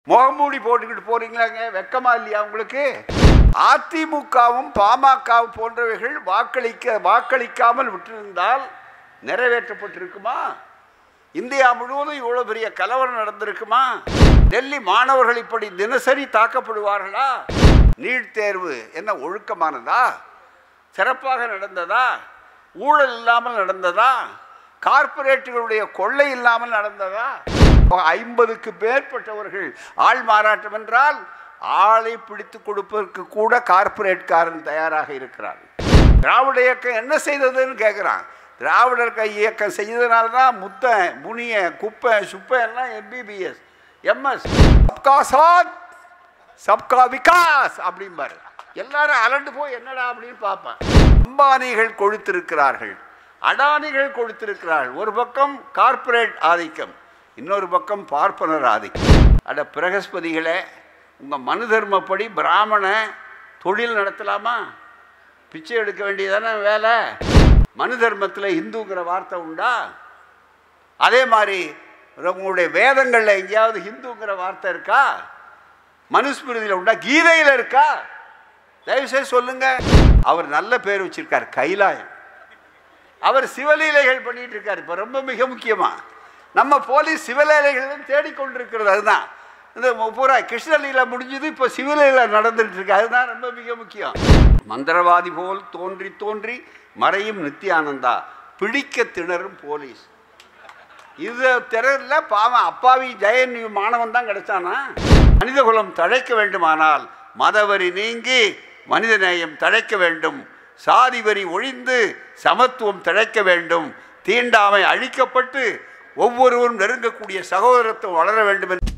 முகமூடி போட்டுக்கிட்டு போறீங்களாங்க வெக்கமா இல்லையா உங்களுக்கு அதிமுகவும் பாமகவும் போன்றவைகள் வாக்களிக்க வாக்களிக்காமல் விட்டிருந்தால் நிறைவேற்றப்பட்டிருக்குமா இந்தியா முழுவதும் இவ்வளவு பெரிய கலவரம் நடந்திருக்குமா டெல்லி மாணவர்கள் இப்படி தினசரி தாக்கப்படுவார்களா நீட் தேர்வு என்ன ஒழுக்கமானதா சிறப்பாக நடந்ததா ஊழல் இல்லாமல் நடந்ததா கார்ப்பரேட்டுகளுடைய கொள்ளை இல்லாமல் நடந்ததா ஐம்பதுக்கு மேற்பட்டவர்கள் ஆள் மாறாட்டம் என்றால் ஆளை பிடித்து கொடுப்பதற்கு கூட கார்ப்பரேட்காரன் தயாராக இருக்கிறார் திராவிட இயக்கம் என்ன செய்ததுன்னு கேட்குறான் திராவிடர் கை இயக்கம் செய்ததுனால தான் முத்த முனிய குப்பை சுப்பை எல்லாம் எம்பிபிஎஸ் எம்எஸ் சப்கா சாத் சப்கா விகாஸ் அப்படிம்பாரு எல்லாரும் அலண்டு போய் என்னடா அப்படின்னு பார்ப்பேன் அம்பானிகள் கொழுத்திருக்கிறார்கள் அடானிகள் கொடுத்திருக்கிறார்கள் ஒரு பக்கம் கார்ப்பரேட் ஆதிக்கம் இன்னொரு பக்கம் பார்ப்பனர் ஆதிக்கம் அட பிரகஸ்பதிகளே உங்கள் மனு தர்மப்படி பிராமண தொழில் நடத்தலாமா பிச்சை எடுக்க வேண்டியதானே வேலை மனு தர்மத்தில் இந்துங்கிற வார்த்தை உண்டா அதே மாதிரி உங்களுடைய வேதங்களில் எங்கேயாவது ஹிந்துங்கிற வார்த்தை இருக்கா மனுஸ்மிருதியில் உண்டா கீதையில் இருக்கா தயவுசெய்து சொல்லுங்க அவர் நல்ல பேர் வச்சிருக்கார் கைலாயம் அவர் சிவலீலைகள் பண்ணிட்டு இருக்காரு இப்போ ரொம்ப மிக முக்கியமா நம்ம போலீஸ் சிவலீலைகள் தேடிக்கொண்டிருக்கிறது அதுதான் இந்த பூரா கிருஷ்ணலீலா முடிஞ்சது இப்போ சிவலீலா நடந்துட்டு இருக்கு அதுதான் ரொம்ப மிக முக்கியம் மந்திரவாதி போல் தோன்றி தோன்றி மறையும் நித்யானந்தா பிடிக்க திணறும் போலீஸ் இது திறல பாவம் அப்பாவி ஜெயன் மாணவன் தான் கிடைச்சானா மனிதகுலம் தழைக்க வேண்டுமானால் மதவரி நீங்கி மனிதநேயம் தழைக்க வேண்டும் சாதி வரி ஒழிந்து சமத்துவம் தழைக்க வேண்டும் தீண்டாமை அழிக்கப்பட்டு ஒவ்வொருவரும் நெருங்கக்கூடிய சகோதரத்துவம் வளர வேண்டும் என்று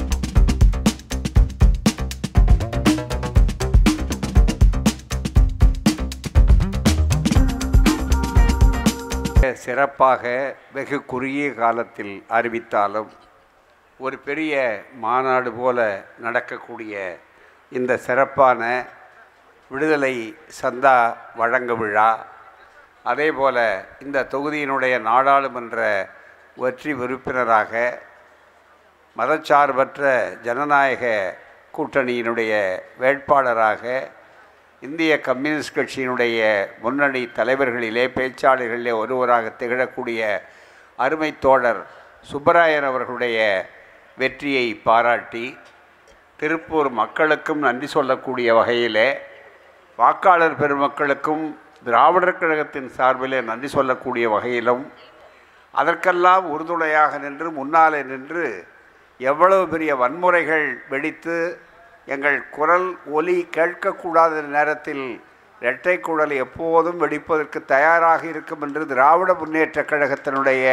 சிறப்பாக வெகு குறுகிய காலத்தில் அறிவித்தாலும் ஒரு பெரிய மாநாடு போல நடக்கக்கூடிய இந்த சிறப்பான விடுதலை சந்தா வழங்க விழா அதே போல் இந்த தொகுதியினுடைய நாடாளுமன்ற வெற்றி உறுப்பினராக மதச்சார்பற்ற ஜனநாயக கூட்டணியினுடைய வேட்பாளராக இந்திய கம்யூனிஸ்ட் கட்சியினுடைய முன்னணி தலைவர்களிலே பேச்சாளர்களிலே ஒருவராக திகழக்கூடிய அருமை தோழர் சுப்பராயன் அவர்களுடைய வெற்றியை பாராட்டி திருப்பூர் மக்களுக்கும் நன்றி சொல்லக்கூடிய வகையிலே வாக்காளர் பெருமக்களுக்கும் திராவிடர் கழகத்தின் சார்பிலே நன்றி சொல்லக்கூடிய வகையிலும் அதற்கெல்லாம் உறுதுணையாக நின்று முன்னாலே நின்று எவ்வளவு பெரிய வன்முறைகள் வெடித்து எங்கள் குரல் ஒலி கேட்கக்கூடாத நேரத்தில் இரட்டை குரல் எப்போதும் வெடிப்பதற்கு தயாராக இருக்கும் என்று திராவிட முன்னேற்றக் கழகத்தினுடைய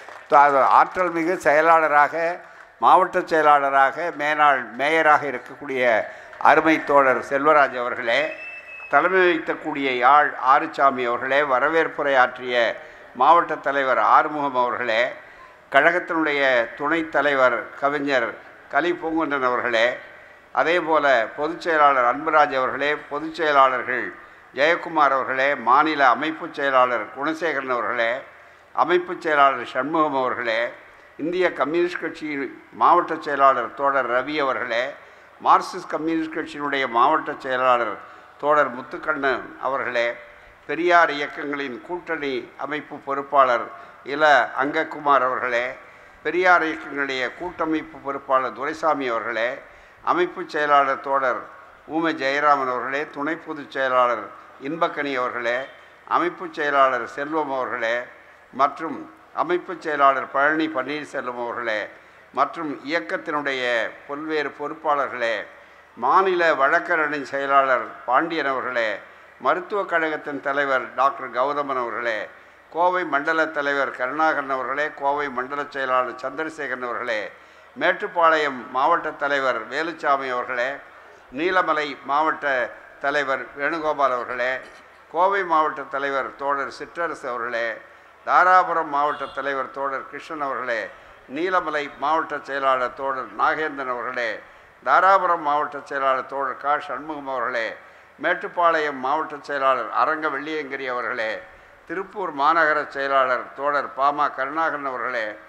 ஆற்றல் மிகு செயலாளராக மாவட்ட செயலாளராக மேனாள் மேயராக இருக்கக்கூடிய அருமை தோழர் செல்வராஜ் அவர்களே தலைமை வைக்கக்கூடிய யாழ் ஆறுசாமி அவர்களே வரவேற்புரை ஆற்றிய மாவட்ட தலைவர் ஆறுமுகம் அவர்களே கழகத்தினுடைய துணைத் தலைவர் கவிஞர் கலி பூங்குன்றன் அவர்களே அதே போல் பொதுச் செயலாளர் அன்புராஜ் அவர்களே பொதுச் செயலாளர்கள் ஜெயக்குமார் அவர்களே மாநில அமைப்பு செயலாளர் குணசேகரன் அவர்களே அமைப்பு செயலாளர் சண்முகம் அவர்களே இந்திய கம்யூனிஸ்ட் கட்சி மாவட்ட செயலாளர் தோழர் ரவி அவர்களே மார்க்சிஸ்ட் கம்யூனிஸ்ட் கட்சியினுடைய மாவட்ட செயலாளர் தோழர் முத்துக்கண்ணன் அவர்களே பெரியார் இயக்கங்களின் கூட்டணி அமைப்பு பொறுப்பாளர் இள அங்கக்குமார் அவர்களே பெரியார் இயக்கங்களுடைய கூட்டமைப்பு பொறுப்பாளர் துரைசாமி அவர்களே அமைப்பு செயலாளர் தோழர் ஊமை ஜெயராமன் அவர்களே துணை பொதுச் செயலாளர் இன்பக்கனி அவர்களே அமைப்பு செயலாளர் செல்வம் அவர்களே மற்றும் அமைப்பு செயலாளர் பழனி பன்னீர்செல்வம் அவர்களே மற்றும் இயக்கத்தினுடைய பல்வேறு பொறுப்பாளர்களே மாநில வழக்கரணி செயலாளர் பாண்டியன் அவர்களே மருத்துவக் கழகத்தின் தலைவர் டாக்டர் கௌதமன் அவர்களே கோவை மண்டல தலைவர் கருணாகரன் அவர்களே கோவை மண்டல செயலாளர் சந்திரசேகரன் அவர்களே மேட்டுப்பாளையம் மாவட்ட தலைவர் வேலுச்சாமி அவர்களே நீலமலை மாவட்ட தலைவர் வேணுகோபால் அவர்களே கோவை மாவட்ட தலைவர் தோழர் சிற்றரசு அவர்களே தாராபுரம் மாவட்ட தலைவர் தோழர் கிருஷ்ணன் அவர்களே நீலமலை மாவட்ட செயலாளர் தோழர் நாகேந்திரன் அவர்களே தாராபுரம் மாவட்ட செயலாளர் தோழர் கா சண்முகம் அவர்களே மேட்டுப்பாளையம் மாவட்ட செயலாளர் அரங்க வெள்ளியங்கிரி அவர்களே திருப்பூர் மாநகர செயலாளர் தோழர் பாமா கருணாகரன் அவர்களே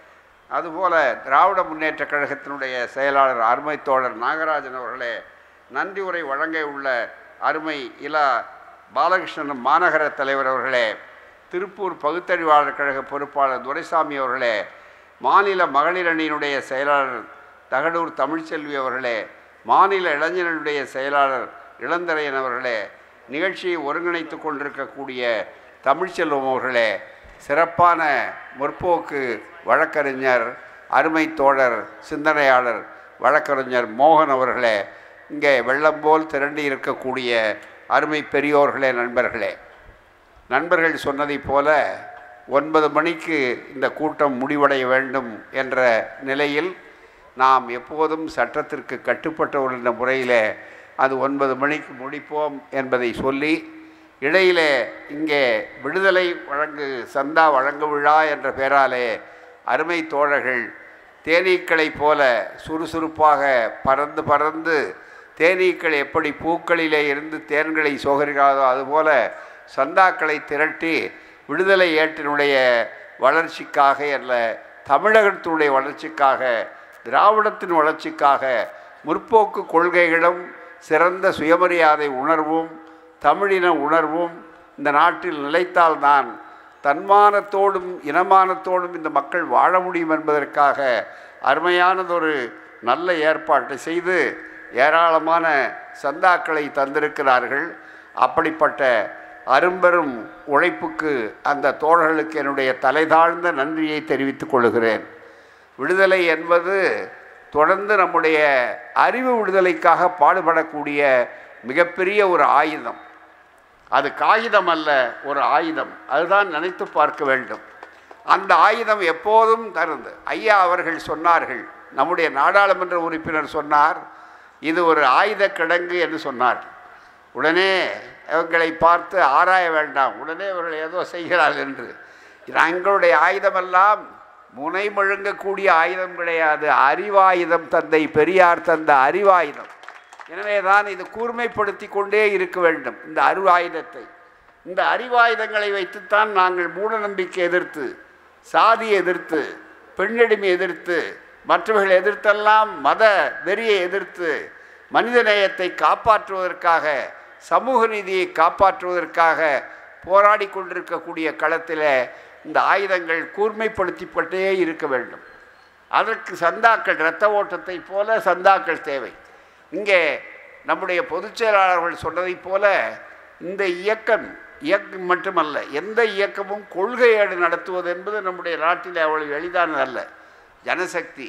அதுபோல திராவிட முன்னேற்ற கழகத்தினுடைய செயலாளர் அருமை தோழர் நாகராஜன் அவர்களே நன்றி உரை வழங்க உள்ள அருமை இலா பாலகிருஷ்ணன் மாநகர தலைவர் அவர்களே திருப்பூர் பகுத்தறிவாளர் கழக பொறுப்பாளர் துரைசாமி அவர்களே மாநில மகளிர் அணியினுடைய செயலாளர் தகடூர் தமிழ்ச்செல்வி அவர்களே மாநில இளைஞர்களுடைய செயலாளர் இளந்தரையன் அவர்களே நிகழ்ச்சியை ஒருங்கிணைத்து கொண்டிருக்கக்கூடிய தமிழ்ச்செல்வம் அவர்களே சிறப்பான முற்போக்கு வழக்கறிஞர் அருமை தோழர் சிந்தனையாளர் வழக்கறிஞர் மோகன் அவர்களே இங்கே வெள்ளம் போல் திரண்டு இருக்கக்கூடிய அருமை பெரியோர்களே நண்பர்களே நண்பர்கள் சொன்னதைப் போல ஒன்பது மணிக்கு இந்த கூட்டம் முடிவடைய வேண்டும் என்ற நிலையில் நாம் எப்போதும் சட்டத்திற்கு கட்டுப்பட்டவர் என்ற முறையில் அது ஒன்பது மணிக்கு முடிப்போம் என்பதை சொல்லி இடையிலே இங்கே விடுதலை வழங்கு சந்தா வழங்கு விழா என்ற பெயராலே அருமை தோழர்கள் தேனீக்களைப் போல சுறுசுறுப்பாக பறந்து பறந்து தேனீக்கள் எப்படி பூக்களிலே இருந்து தேன்களை சோகரிக்காதோ அதுபோல சந்தாக்களை திரட்டி விடுதலை ஏட்டினுடைய வளர்ச்சிக்காக அல்ல தமிழகத்தினுடைய வளர்ச்சிக்காக திராவிடத்தின் வளர்ச்சிக்காக முற்போக்கு கொள்கைகளும் சிறந்த சுயமரியாதை உணர்வும் தமிழின உணர்வும் இந்த நாட்டில் நிலைத்தால்தான் தன்மானத்தோடும் இனமானத்தோடும் இந்த மக்கள் வாழ முடியும் என்பதற்காக அருமையானதொரு நல்ல ஏற்பாட்டை செய்து ஏராளமான சந்தாக்களை தந்திருக்கிறார்கள் அப்படிப்பட்ட அரும்பெரும் உழைப்புக்கு அந்த தோழர்களுக்கு என்னுடைய தலைதாழ்ந்த நன்றியை தெரிவித்துக் கொள்கிறேன் விடுதலை என்பது தொடர்ந்து நம்முடைய அறிவு விடுதலைக்காக பாடுபடக்கூடிய மிகப்பெரிய ஒரு ஆயுதம் அது காகிதம் அல்ல ஒரு ஆயுதம் அதுதான் நினைத்து பார்க்க வேண்டும் அந்த ஆயுதம் எப்போதும் தருது ஐயா அவர்கள் சொன்னார்கள் நம்முடைய நாடாளுமன்ற உறுப்பினர் சொன்னார் இது ஒரு ஆயுத கிடங்கு என்று சொன்னார் உடனே அவங்களை பார்த்து ஆராய வேண்டாம் உடனே அவர்கள் ஏதோ செய்கிறார்கள் என்று எங்களுடைய ஆயுதமெல்லாம் முனை முழங்கக்கூடிய ஆயுதம் கிடையாது அறிவாயுதம் தந்தை பெரியார் தந்த அறிவாயுதம் எனவே தான் இது கூர்மைப்படுத்தி கொண்டே இருக்க வேண்டும் இந்த அறிவாயுதத்தை இந்த அறிவாயுதங்களை வைத்துத்தான் நாங்கள் மூட நம்பிக்கை எதிர்த்து சாதி எதிர்த்து பெண்ணடிமை எதிர்த்து மற்றவர்கள் எதிர்த்தெல்லாம் மத வெறியை எதிர்த்து மனிதநேயத்தை காப்பாற்றுவதற்காக சமூக நீதியை காப்பாற்றுவதற்காக போராடி கொண்டிருக்கக்கூடிய களத்தில் இந்த ஆயுதங்கள் கூர்மைப்படுத்திப்பட்டே இருக்க வேண்டும் அதற்கு சந்தாக்கள் இரத்த ஓட்டத்தை போல சந்தாக்கள் தேவை இங்கே நம்முடைய பொதுச் செயலாளர்கள் சொன்னதைப் போல இந்த இயக்கம் இயக்கம் மட்டுமல்ல எந்த இயக்கமும் கொள்கையேடு நடத்துவது என்பது நம்முடைய நாட்டில் அவ்வளவு எளிதானது அல்ல ஜனசக்தி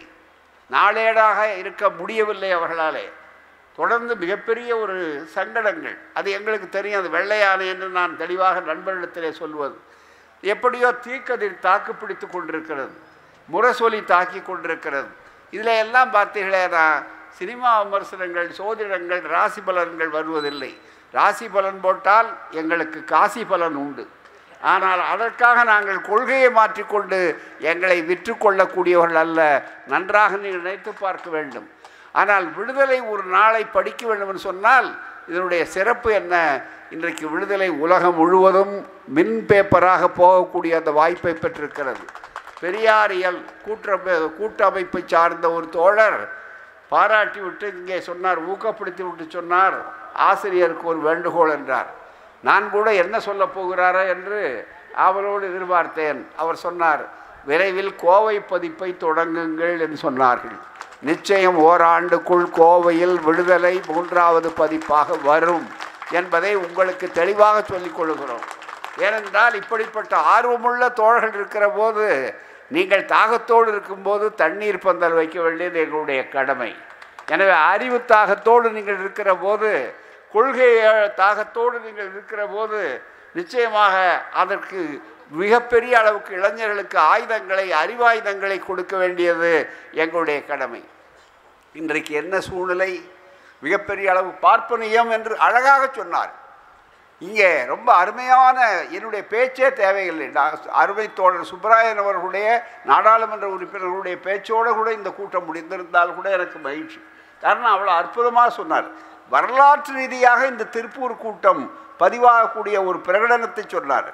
நாளேடாக இருக்க முடியவில்லை அவர்களாலே தொடர்ந்து மிகப்பெரிய ஒரு சங்கடங்கள் அது எங்களுக்கு தெரியும் அது வெள்ளையானை என்று நான் தெளிவாக நண்பரிடத்திலே சொல்வது எப்படியோ தீக்கதிர் தாக்கு பிடித்து கொண்டிருக்கிறது முரசொலி தாக்கி கொண்டிருக்கிறது இதில் எல்லாம் பார்த்தீங்களேனா சினிமா விமர்சனங்கள் சோதிடங்கள் ராசி பலன்கள் வருவதில்லை ராசி பலன் போட்டால் எங்களுக்கு காசி பலன் உண்டு ஆனால் அதற்காக நாங்கள் கொள்கையை மாற்றிக்கொண்டு எங்களை விற்று கொள்ளக்கூடியவர்கள் அல்ல நன்றாக நீங்கள் நினைத்து பார்க்க வேண்டும் ஆனால் விடுதலை ஒரு நாளை படிக்க வேண்டும் என்று சொன்னால் இதனுடைய சிறப்பு என்ன இன்றைக்கு விடுதலை உலகம் முழுவதும் மின் பேப்பராக போகக்கூடிய அந்த வாய்ப்பை பெற்றிருக்கிறது பெரியாரியல் கூட்டமை கூட்டமைப்பை சார்ந்த ஒரு தோழர் பாராட்டி விட்டு இங்கே சொன்னார் ஊக்கப்படுத்தி விட்டு சொன்னார் ஆசிரியருக்கு ஒரு வேண்டுகோள் என்றார் நான் கூட என்ன சொல்ல போகிறாரோ என்று அவரோடு எதிர்பார்த்தேன் அவர் சொன்னார் விரைவில் கோவை பதிப்பை தொடங்குங்கள் என்று சொன்னார்கள் நிச்சயம் ஓராண்டுக்குள் கோவையில் விடுதலை மூன்றாவது பதிப்பாக வரும் என்பதை உங்களுக்கு தெளிவாக சொல்லிக் கொள்கிறோம் ஏனென்றால் இப்படிப்பட்ட ஆர்வமுள்ள தோழர்கள் இருக்கிற போது நீங்கள் தாகத்தோடு இருக்கும்போது தண்ணீர் பந்தல் வைக்க வேண்டியது எங்களுடைய கடமை எனவே அறிவு தாகத்தோடு நீங்கள் இருக்கிற போது கொள்கை தாகத்தோடு நீங்கள் இருக்கிற போது நிச்சயமாக அதற்கு மிகப்பெரிய அளவுக்கு இளைஞர்களுக்கு ஆயுதங்களை அறிவாயுதங்களை கொடுக்க வேண்டியது எங்களுடைய கடமை இன்றைக்கு என்ன சூழ்நிலை மிகப்பெரிய அளவு பார்ப்பனியம் என்று அழகாக சொன்னார் இங்கே ரொம்ப அருமையான என்னுடைய பேச்சே தேவையில்லை நான் அருமை தோழர் சுப்பராயன் அவர்களுடைய நாடாளுமன்ற உறுப்பினர்களுடைய பேச்சோடு கூட இந்த கூட்டம் முடிந்திருந்தால் கூட எனக்கு மகிழ்ச்சி காரணம் அவ்வளோ அற்புதமாக சொன்னார் வரலாற்று ரீதியாக இந்த திருப்பூர் கூட்டம் பதிவாகக்கூடிய ஒரு பிரகடனத்தை சொன்னார்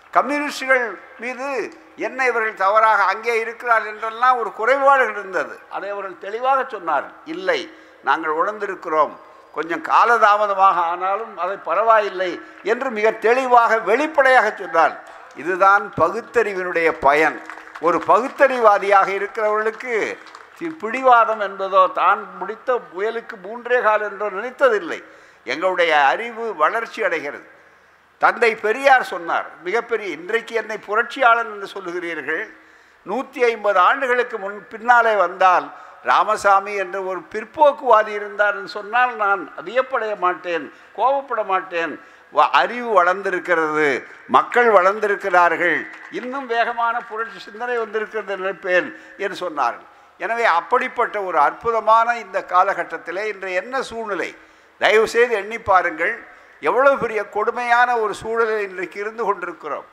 கம்யூனிஸ்டுகள் மீது என்ன இவர்கள் தவறாக அங்கே இருக்கிறார் என்றெல்லாம் ஒரு குறைபாடுகள் இருந்தது அதை அவர்கள் தெளிவாக சொன்னார்கள் இல்லை நாங்கள் உணர்ந்திருக்கிறோம் கொஞ்சம் காலதாமதமாக ஆனாலும் அதை பரவாயில்லை என்று மிக தெளிவாக வெளிப்படையாக சொன்னார் இதுதான் பகுத்தறிவினுடைய பயன் ஒரு பகுத்தறிவாதியாக இருக்கிறவர்களுக்கு தி- பிடிவாதம் என்பதோ தான் முடித்த புயலுக்கு மூன்றே கால் என்றோ நினைத்ததில்லை எங்களுடைய அறிவு வளர்ச்சி அடைகிறது தந்தை பெரியார் சொன்னார் மிகப்பெரிய இன்றைக்கு என்னை புரட்சியாளன் என்று சொல்லுகிறீர்கள் நூற்றி ஐம்பது ஆண்டுகளுக்கு முன் பின்னாலே வந்தால் ராமசாமி என்ற ஒரு பிற்போக்குவாதி இருந்தார் என்று சொன்னால் நான் வியப்படைய மாட்டேன் கோபப்பட மாட்டேன் வ- அறிவு வளர்ந்திருக்கிறது மக்கள் வளர்ந்திருக்கிறார்கள் இன்னும் வேகமான புரட்சி சிந்தனை வந்திருக்கிறது நினைப்பேன் என்று சொன்னார்கள் எனவே அப்படிப்பட்ட ஒரு அற்புதமான இந்த காலகட்டத்திலே இன்று என்ன சூழ்நிலை தயவு செய்து எண்ணி பாருங்கள் எவ்வளவு பெரிய கொடுமையான ஒரு சூழலில் இன்றைக்கு இருந்து கொண்டிருக்கிறோம்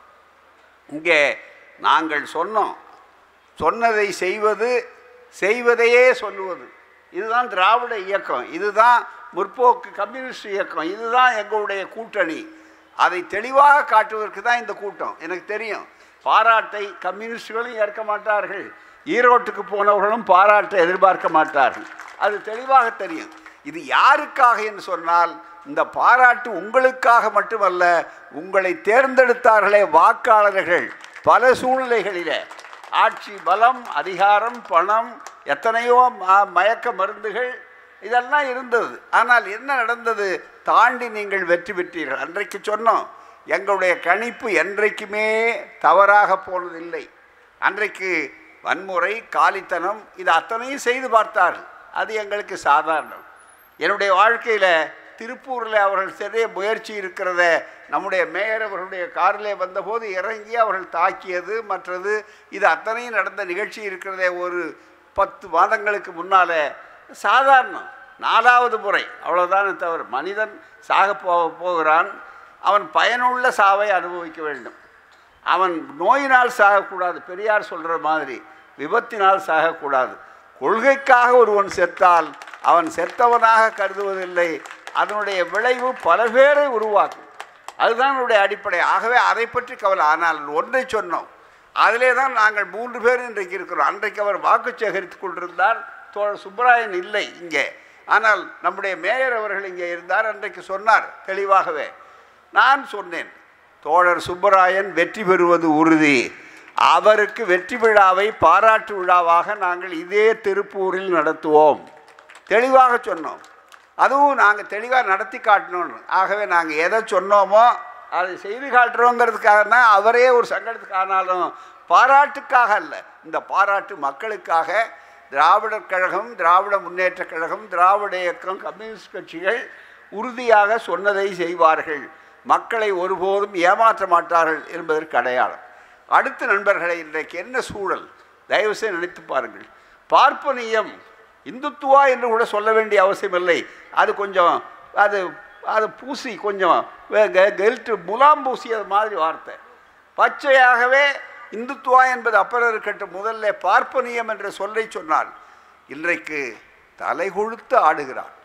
இங்கே நாங்கள் சொன்னோம் சொன்னதை செய்வது செய்வதையே சொல்லுவது இதுதான் திராவிட இயக்கம் இதுதான் முற்போக்கு கம்யூனிஸ்ட் இயக்கம் இதுதான் எங்களுடைய கூட்டணி அதை தெளிவாக காட்டுவதற்கு தான் இந்த கூட்டம் எனக்கு தெரியும் பாராட்டை கம்யூனிஸ்டுகளும் ஏற்க மாட்டார்கள் ஈரோட்டுக்கு போனவர்களும் பாராட்டை எதிர்பார்க்க மாட்டார்கள் அது தெளிவாக தெரியும் இது யாருக்காக என்று சொன்னால் இந்த பாராட்டு உங்களுக்காக மட்டுமல்ல உங்களை தேர்ந்தெடுத்தார்களே வாக்காளர்கள் பல சூழ்நிலைகளிலே ஆட்சி பலம் அதிகாரம் பணம் எத்தனையோ ம- மயக்க மருந்துகள் இதெல்லாம் இருந்தது ஆனால் என்ன நடந்தது தாண்டி நீங்கள் வெற்றி பெற்றீர்கள் அன்றைக்கு சொன்னோம் எங்களுடைய கணிப்பு என்றைக்குமே தவறாக போனதில்லை அன்றைக்கு வன்முறை காலித்தனம் இது அத்தனையும் செய்து பார்த்தார்கள் அது எங்களுக்கு சாதாரணம் என்னுடைய வாழ்க்கையில் திருப்பூரில் அவர்கள் சிறிய முயற்சி இருக்கிறத நம்முடைய மேயர் அவர்களுடைய காரிலே வந்தபோது இறங்கி அவர்கள் தாக்கியது மற்றது இது அத்தனையும் நடந்த நிகழ்ச்சி இருக்கிறதே ஒரு பத்து மாதங்களுக்கு முன்னால் சாதாரணம் நாலாவது முறை அவ்வளோதானே தவிர மனிதன் சாக போ போகிறான் அவன் பயனுள்ள சாவை அனுபவிக்க வேண்டும் அவன் நோயினால் சாகக்கூடாது பெரியார் சொல்கிற மாதிரி விபத்தினால் சாகக்கூடாது கொள்கைக்காக ஒருவன் செத்தால் அவன் செத்தவனாக கருதுவதில்லை அதனுடைய விளைவு பல பேரை உருவாக்கும் அதுதான் என்னுடைய அடிப்படை ஆகவே அதை பற்றி கவலை ஆனால் ஒன்றை சொன்னோம் அதிலே தான் நாங்கள் மூன்று பேர் இன்றைக்கு இருக்கிறோம் அன்றைக்கு அவர் வாக்கு சேகரித்து கொண்டிருந்தார் தோழர் சுப்பராயன் இல்லை இங்கே ஆனால் நம்முடைய மேயர் அவர்கள் இங்கே இருந்தார் அன்றைக்கு சொன்னார் தெளிவாகவே நான் சொன்னேன் தோழர் சுப்பராயன் வெற்றி பெறுவது உறுதி அவருக்கு வெற்றி விழாவை பாராட்டு விழாவாக நாங்கள் இதே திருப்பூரில் நடத்துவோம் தெளிவாக சொன்னோம் அதுவும் நாங்கள் தெளிவாக நடத்தி காட்டணும்னு ஆகவே நாங்கள் எதை சொன்னோமோ அதை செய்து காட்டுறோங்கிறதுக்காக தான் அவரே ஒரு சங்கடத்துக்கு ஆனாலும் பாராட்டுக்காக அல்ல இந்த பாராட்டு மக்களுக்காக திராவிடர் கழகம் திராவிட முன்னேற்றக் கழகம் திராவிட இயக்கம் கம்யூனிஸ்ட் கட்சிகள் உறுதியாக சொன்னதை செய்வார்கள் மக்களை ஒருபோதும் ஏமாற்ற மாட்டார்கள் என்பதற்கு அடையாளம் அடுத்த நண்பர்களை இன்றைக்கு என்ன சூழல் தயவுசெய்து நினைத்து பாருங்கள் பார்ப்பனியம் இந்துத்துவா என்று கூட சொல்ல வேண்டிய அவசியமில்லை அது கொஞ்சம் அது அது பூசி கொஞ்சம் கெல்ட்டு முலாம் பூசியது மாதிரி வார்த்தை பச்சையாகவே இந்துத்துவா என்பது அப்புறம் இருக்கட்டும் முதல்ல பார்ப்பனியம் என்ற சொல்லை சொன்னால் இன்றைக்கு தலை கொழுத்து ஆடுகிறார்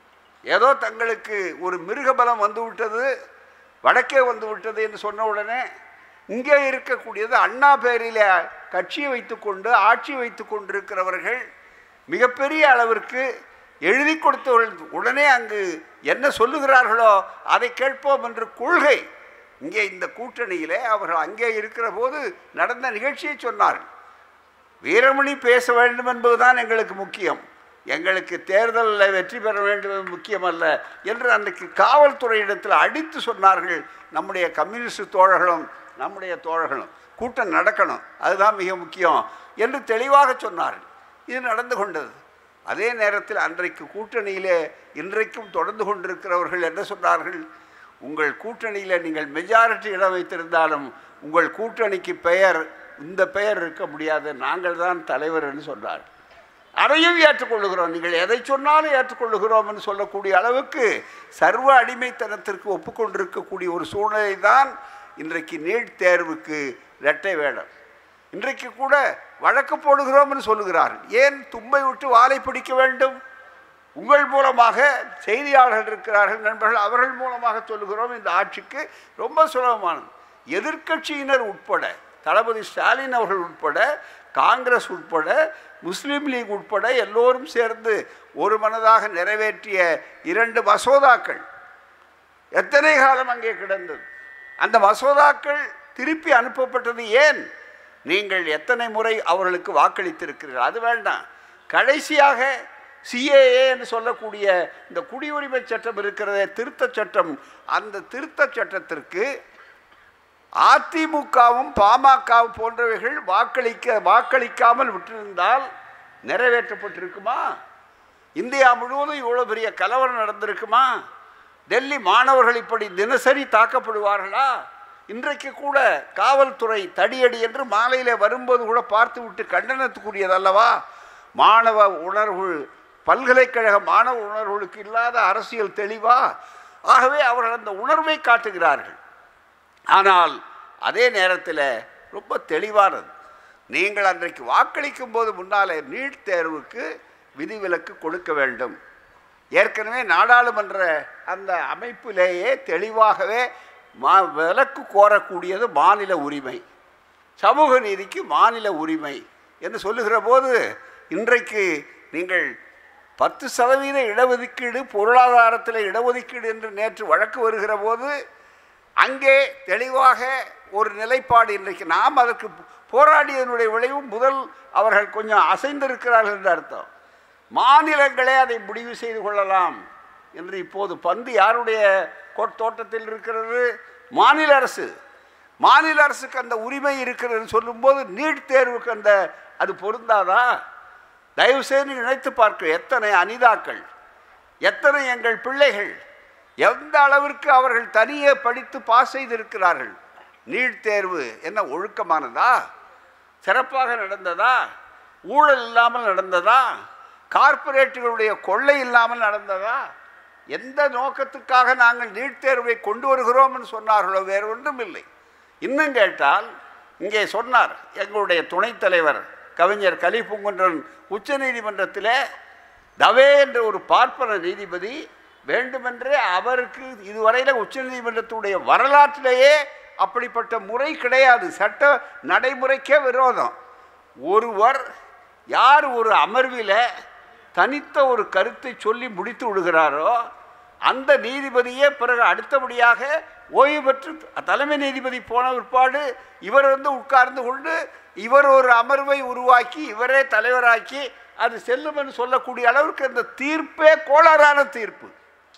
ஏதோ தங்களுக்கு ஒரு மிருகபலம் வந்து விட்டது வடக்கே வந்து விட்டது என்று சொன்ன உடனே இங்கே இருக்கக்கூடியது அண்ணா பேரில் கட்சியை வைத்துக்கொண்டு ஆட்சி வைத்து கொண்டிருக்கிறவர்கள் மிகப்பெரிய அளவிற்கு எழுதி கொடுத்தவர்கள் உடனே அங்கு என்ன சொல்லுகிறார்களோ அதை கேட்போம் என்று கொள்கை இங்கே இந்த கூட்டணியிலே அவர்கள் அங்கே இருக்கிற போது நடந்த நிகழ்ச்சியை சொன்னார்கள் வீரமணி பேச வேண்டும் என்பதுதான் எங்களுக்கு முக்கியம் எங்களுக்கு தேர்தலில் வெற்றி பெற வேண்டும் என்பது முக்கியமல்ல என்று அன்றைக்கு காவல்துறையிடத்தில் அடித்து சொன்னார்கள் நம்முடைய கம்யூனிஸ்ட் தோழர்களும் நம்முடைய தோழர்களும் கூட்டம் நடக்கணும் அதுதான் மிக முக்கியம் என்று தெளிவாக சொன்னார்கள் இது நடந்து கொண்டது அதே நேரத்தில் அன்றைக்கு கூட்டணியிலே இன்றைக்கும் தொடர்ந்து கொண்டிருக்கிறவர்கள் என்ன சொன்னார்கள் உங்கள் கூட்டணியில் நீங்கள் மெஜாரிட்டி இடம் வைத்திருந்தாலும் உங்கள் கூட்டணிக்கு பெயர் இந்த பெயர் இருக்க முடியாது நாங்கள் தான் தலைவர் என்று சொன்னார் அதையும் ஏற்றுக்கொள்ளுகிறோம் நீங்கள் எதை சொன்னாலும் ஏற்றுக்கொள்ளுகிறோம் என்று சொல்லக்கூடிய அளவுக்கு சர்வ அடிமைத்தனத்திற்கு ஒப்புக்கொண்டிருக்கக்கூடிய ஒரு சூழ்நிலை தான் இன்றைக்கு நீட் தேர்வுக்கு இரட்டை வேடம் இன்றைக்கு கூட வழக்கு போடுகிறோம் என்று சொல்லுகிறார்கள் ஏன் தும்பை விட்டு வாலை பிடிக்க வேண்டும் உங்கள் மூலமாக செய்தியாளர்கள் இருக்கிறார்கள் நண்பர்கள் அவர்கள் மூலமாக சொல்லுகிறோம் இந்த ஆட்சிக்கு ரொம்ப சுலபமானது எதிர்க்கட்சியினர் உட்பட தளபதி ஸ்டாலின் அவர்கள் உட்பட காங்கிரஸ் உட்பட முஸ்லீம் லீக் உட்பட எல்லோரும் சேர்ந்து ஒரு மனதாக நிறைவேற்றிய இரண்டு மசோதாக்கள் எத்தனை காலம் அங்கே கிடந்தது அந்த மசோதாக்கள் திருப்பி அனுப்பப்பட்டது ஏன் நீங்கள் எத்தனை முறை அவர்களுக்கு வாக்களித்திருக்கிறீர்கள் அது வேண்டாம் கடைசியாக சிஏஏ என்று சொல்லக்கூடிய இந்த குடியுரிமை சட்டம் இருக்கிறதே திருத்தச் சட்டம் அந்த திருத்தச் சட்டத்திற்கு அதிமுகவும் பாமகவும் போன்றவைகள் வாக்களிக்க வாக்களிக்காமல் விட்டிருந்தால் நிறைவேற்றப்பட்டிருக்குமா இந்தியா முழுவதும் இவ்வளோ பெரிய கலவரம் நடந்திருக்குமா டெல்லி மாணவர்கள் இப்படி தினசரி தாக்கப்படுவார்களா இன்றைக்கு கூட காவல்துறை தடியடி என்று மாலையில் வரும்போது கூட பார்த்து விட்டு கண்டனத்துக்குரியதல்லவா மாணவ உணர்வு பல்கலைக்கழக மாணவ உணர்வுகளுக்கு இல்லாத அரசியல் தெளிவா ஆகவே அவர்கள் அந்த உணர்வை காட்டுகிறார்கள் ஆனால் அதே நேரத்தில் ரொம்ப தெளிவானது நீங்கள் அன்றைக்கு வாக்களிக்கும் போது முன்னாலே நீட் தேர்வுக்கு விதிவிலக்கு கொடுக்க வேண்டும் ஏற்கனவே நாடாளுமன்ற அந்த அமைப்பிலேயே தெளிவாகவே மா விலக்கு கோரக்கூடியது மாநில உரிமை சமூக நீதிக்கு மாநில உரிமை என்று சொல்லுகிற போது இன்றைக்கு நீங்கள் பத்து சதவீத இடஒதுக்கீடு பொருளாதாரத்தில் இடஒதுக்கீடு என்று நேற்று வழக்கு வருகிற போது அங்கே தெளிவாக ஒரு நிலைப்பாடு இன்றைக்கு நாம் அதற்கு போராடியதனுடைய விளைவு முதல் அவர்கள் கொஞ்சம் அசைந்திருக்கிறார்கள் என்று அர்த்தம் மாநிலங்களே அதை முடிவு செய்து கொள்ளலாம் என்று இப்போது பந்து யாருடைய கோட் தோட்டத்தில் இருக்கிறது மாநில அரசு மாநில அரசுக்கு அந்த உரிமை இருக்கிறது சொல்லும்போது நீட் தேர்வுக்கு அந்த அது பொருந்தாதா தயவு செய்து நினைத்து பார்க்க எத்தனை அனிதாக்கள் எத்தனை எங்கள் பிள்ளைகள் எந்த அளவிற்கு அவர்கள் தனியே படித்து பாஸ் செய்திருக்கிறார்கள் நீட் தேர்வு என்ன ஒழுக்கமானதா சிறப்பாக நடந்ததா ஊழல் இல்லாமல் நடந்ததா கார்ப்பரேட்டுகளுடைய கொள்ளை இல்லாமல் நடந்ததா எந்த நோக்கத்துக்காக நாங்கள் நீட் தேர்வை கொண்டு வருகிறோம் என்று சொன்னார்களோ வேறு ஒன்றும் இல்லை இன்னும் கேட்டால் இங்கே சொன்னார் எங்களுடைய துணைத் தலைவர் கவிஞர் கலிபுங்குன்றன் உச்ச நீதிமன்றத்தில் தவே என்ற ஒரு பார்ப்பன நீதிபதி வேண்டுமென்றே அவருக்கு இதுவரையில் உச்சநீதிமன்றத்துடைய வரலாற்றிலேயே அப்படிப்பட்ட முறை கிடையாது சட்ட நடைமுறைக்கே விரோதம் ஒருவர் யார் ஒரு அமர்வில் தனித்த ஒரு கருத்தை சொல்லி முடித்து விடுகிறாரோ அந்த நீதிபதியே பிறகு அடுத்தபடியாக ஓய்வு பெற்று தலைமை நீதிபதி போன பிற்பாடு இவர் வந்து உட்கார்ந்து கொண்டு இவர் ஒரு அமர்வை உருவாக்கி இவரே தலைவராக்கி அது செல்லும் என்று சொல்லக்கூடிய அளவிற்கு அந்த தீர்ப்பே கோளாறான தீர்ப்பு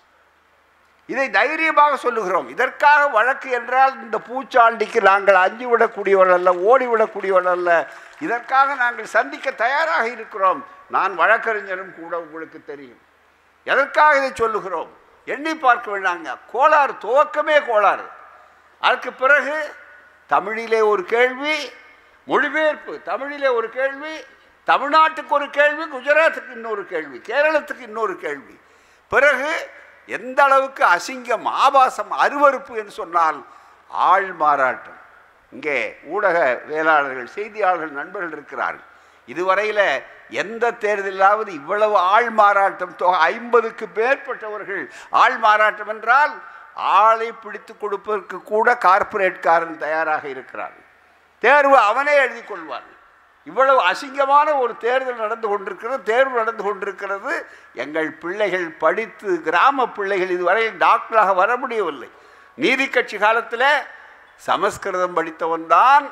இதை தைரியமாக சொல்லுகிறோம் இதற்காக வழக்கு என்றால் இந்த பூச்சாண்டிக்கு நாங்கள் அஞ்சு விடக்கூடியவர்கள் அல்ல ஓடி விடக்கூடியவர்கள் அல்ல இதற்காக நாங்கள் சந்திக்க தயாராக இருக்கிறோம் நான் வழக்கறிஞரும் கூட உங்களுக்கு தெரியும் எதற்காக இதை சொல்லுகிறோம் எண்ணி பார்க்க வேண்டாங்க கோளாறு துவக்கமே கோளாறு அதற்கு பிறகு தமிழிலே ஒரு கேள்வி மொழிபெயர்ப்பு தமிழிலே ஒரு கேள்வி தமிழ்நாட்டுக்கு ஒரு கேள்வி குஜராத்துக்கு இன்னொரு கேள்வி கேரளத்துக்கு இன்னொரு கேள்வி பிறகு எந்த அளவுக்கு அசிங்கம் ஆபாசம் அருவறுப்பு என்று சொன்னால் ஆள் மாறாட்டம் இங்கே ஊடக வேளாளர்கள் செய்தியாளர்கள் நண்பர்கள் இருக்கிறார்கள் இதுவரையில் எந்த தேர்தலாவது இவ்வளவு ஆள் மாறாட்டம் தொகை ஐம்பதுக்கு மேற்பட்டவர்கள் ஆள் மாறாட்டம் என்றால் ஆளை பிடித்து கொடுப்பதற்கு கூட கார்ப்பரேட்காரன் தயாராக இருக்கிறார் தேர்வு அவனே எழுதி கொள்வான் இவ்வளவு அசிங்கமான ஒரு தேர்தல் நடந்து கொண்டிருக்கிறது தேர்வு நடந்து கொண்டிருக்கிறது எங்கள் பிள்ளைகள் படித்து கிராம பிள்ளைகள் இதுவரையில் டாக்டராக வர முடியவில்லை நீதி கட்சி காலத்தில் சமஸ்கிருதம் படித்தவன் தான்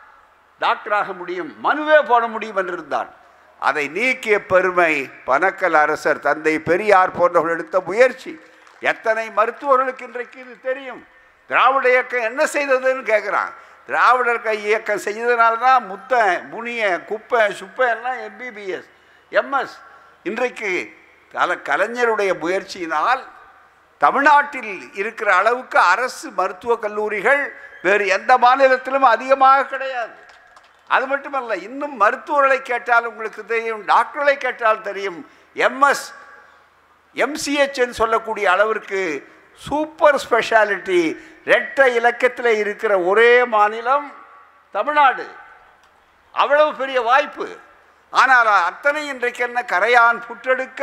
டாக்டராக முடியும் மனுவே போட முடியும் என்றிருந்தான் அதை நீக்கிய பெருமை பனக்கல் அரசர் தந்தை பெரியார் போன்றவர்கள் எடுத்த முயற்சி எத்தனை மருத்துவர்களுக்கு இன்றைக்கு இது தெரியும் திராவிட இயக்கம் என்ன செய்ததுன்னு கேட்குறான் திராவிடர் கை இயக்கம் செய்ததுனால தான் முத்த முனிய குப்பை சுப்பை எல்லாம் எம்பிபிஎஸ் எம்எஸ் இன்றைக்கு கல கலைஞருடைய முயற்சியினால் தமிழ்நாட்டில் இருக்கிற அளவுக்கு அரசு மருத்துவக் கல்லூரிகள் வேறு எந்த மாநிலத்திலும் அதிகமாக கிடையாது அது மட்டுமல்ல இன்னும் மருத்துவர்களை கேட்டால் உங்களுக்கு தெரியும் டாக்டர்களை கேட்டால் தெரியும் எம்எஸ் எம்சிஹெச்ன்னு சொல்லக்கூடிய அளவிற்கு சூப்பர் ஸ்பெஷாலிட்டி ரெட்ட இலக்கத்தில் இருக்கிற ஒரே மாநிலம் தமிழ்நாடு அவ்வளவு பெரிய வாய்ப்பு ஆனால் அத்தனை இன்றைக்கு என்ன கரையான் புற்றெடுக்க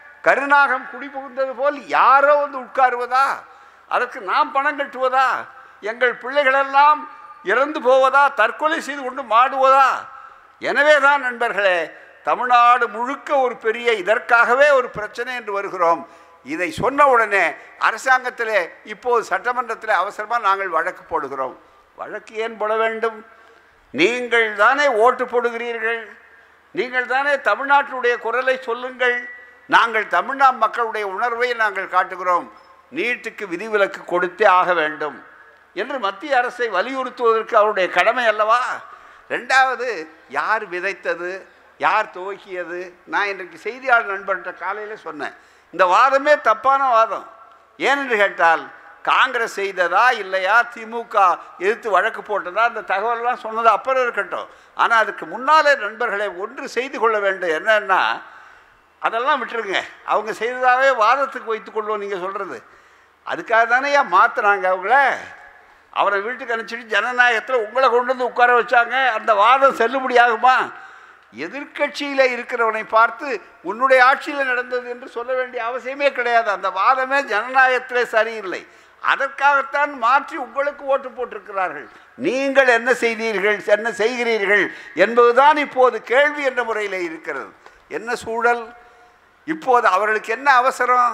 கருநாகம் குடிபுகுந்தது போல் யாரோ வந்து உட்காருவதா அதற்கு நாம் பணம் கட்டுவதா எங்கள் பிள்ளைகளெல்லாம் இறந்து போவதா தற்கொலை செய்து கொண்டு மாடுவதா எனவே தான் நண்பர்களே தமிழ்நாடு முழுக்க ஒரு பெரிய இதற்காகவே ஒரு பிரச்சனை என்று வருகிறோம் இதை சொன்ன உடனே அரசாங்கத்திலே இப்போது சட்டமன்றத்தில் அவசரமாக நாங்கள் வழக்கு போடுகிறோம் வழக்கு ஏன் போட வேண்டும் நீங்கள் தானே ஓட்டு போடுகிறீர்கள் நீங்கள் தானே தமிழ்நாட்டினுடைய குரலை சொல்லுங்கள் நாங்கள் தமிழ்நா மக்களுடைய உணர்வை நாங்கள் காட்டுகிறோம் நீட்டுக்கு விதிவிலக்கு கொடுத்தே ஆக வேண்டும் என்று மத்திய அரசை வலியுறுத்துவதற்கு அவருடைய கடமை அல்லவா ரெண்டாவது யார் விதைத்தது யார் துவக்கியது நான் இன்றைக்கு செய்தியாளர் நண்பர்கிட்ட காலையில் சொன்னேன் இந்த வாதமே தப்பான வாதம் ஏனென்று கேட்டால் காங்கிரஸ் செய்ததா இல்லையா திமுக எதிர்த்து வழக்கு போட்டதா அந்த தகவல்லாம் சொன்னது அப்புறம் இருக்கட்டும் ஆனால் அதுக்கு முன்னாலே நண்பர்களை ஒன்று செய்து கொள்ள வேண்டும் என்னன்னா அதெல்லாம் விட்டுருங்க அவங்க செய்ததாகவே வாதத்துக்கு வைத்துக் கொள்வோம் நீங்கள் சொல்கிறது அதுக்காக தானே ஏன் மாற்றுறாங்க அவங்கள அவரை வீட்டுக்கு அனுப்பிச்சிட்டு ஜனநாயகத்தில் உங்களை கொண்டு வந்து உட்கார வச்சாங்க அந்த வாதம் செல்லுபடியாகுமா எதிர்க்கட்சியில் இருக்கிறவனை பார்த்து உன்னுடைய ஆட்சியில் நடந்தது என்று சொல்ல வேண்டிய அவசியமே கிடையாது அந்த வாதமே ஜனநாயகத்திலே சரியில்லை அதற்காகத்தான் மாற்றி உங்களுக்கு ஓட்டு போட்டிருக்கிறார்கள் நீங்கள் என்ன செய்தீர்கள் என்ன செய்கிறீர்கள் என்பதுதான் இப்போது கேள்வி என்ற முறையில் இருக்கிறது என்ன சூழல் இப்போது அவர்களுக்கு என்ன அவசரம்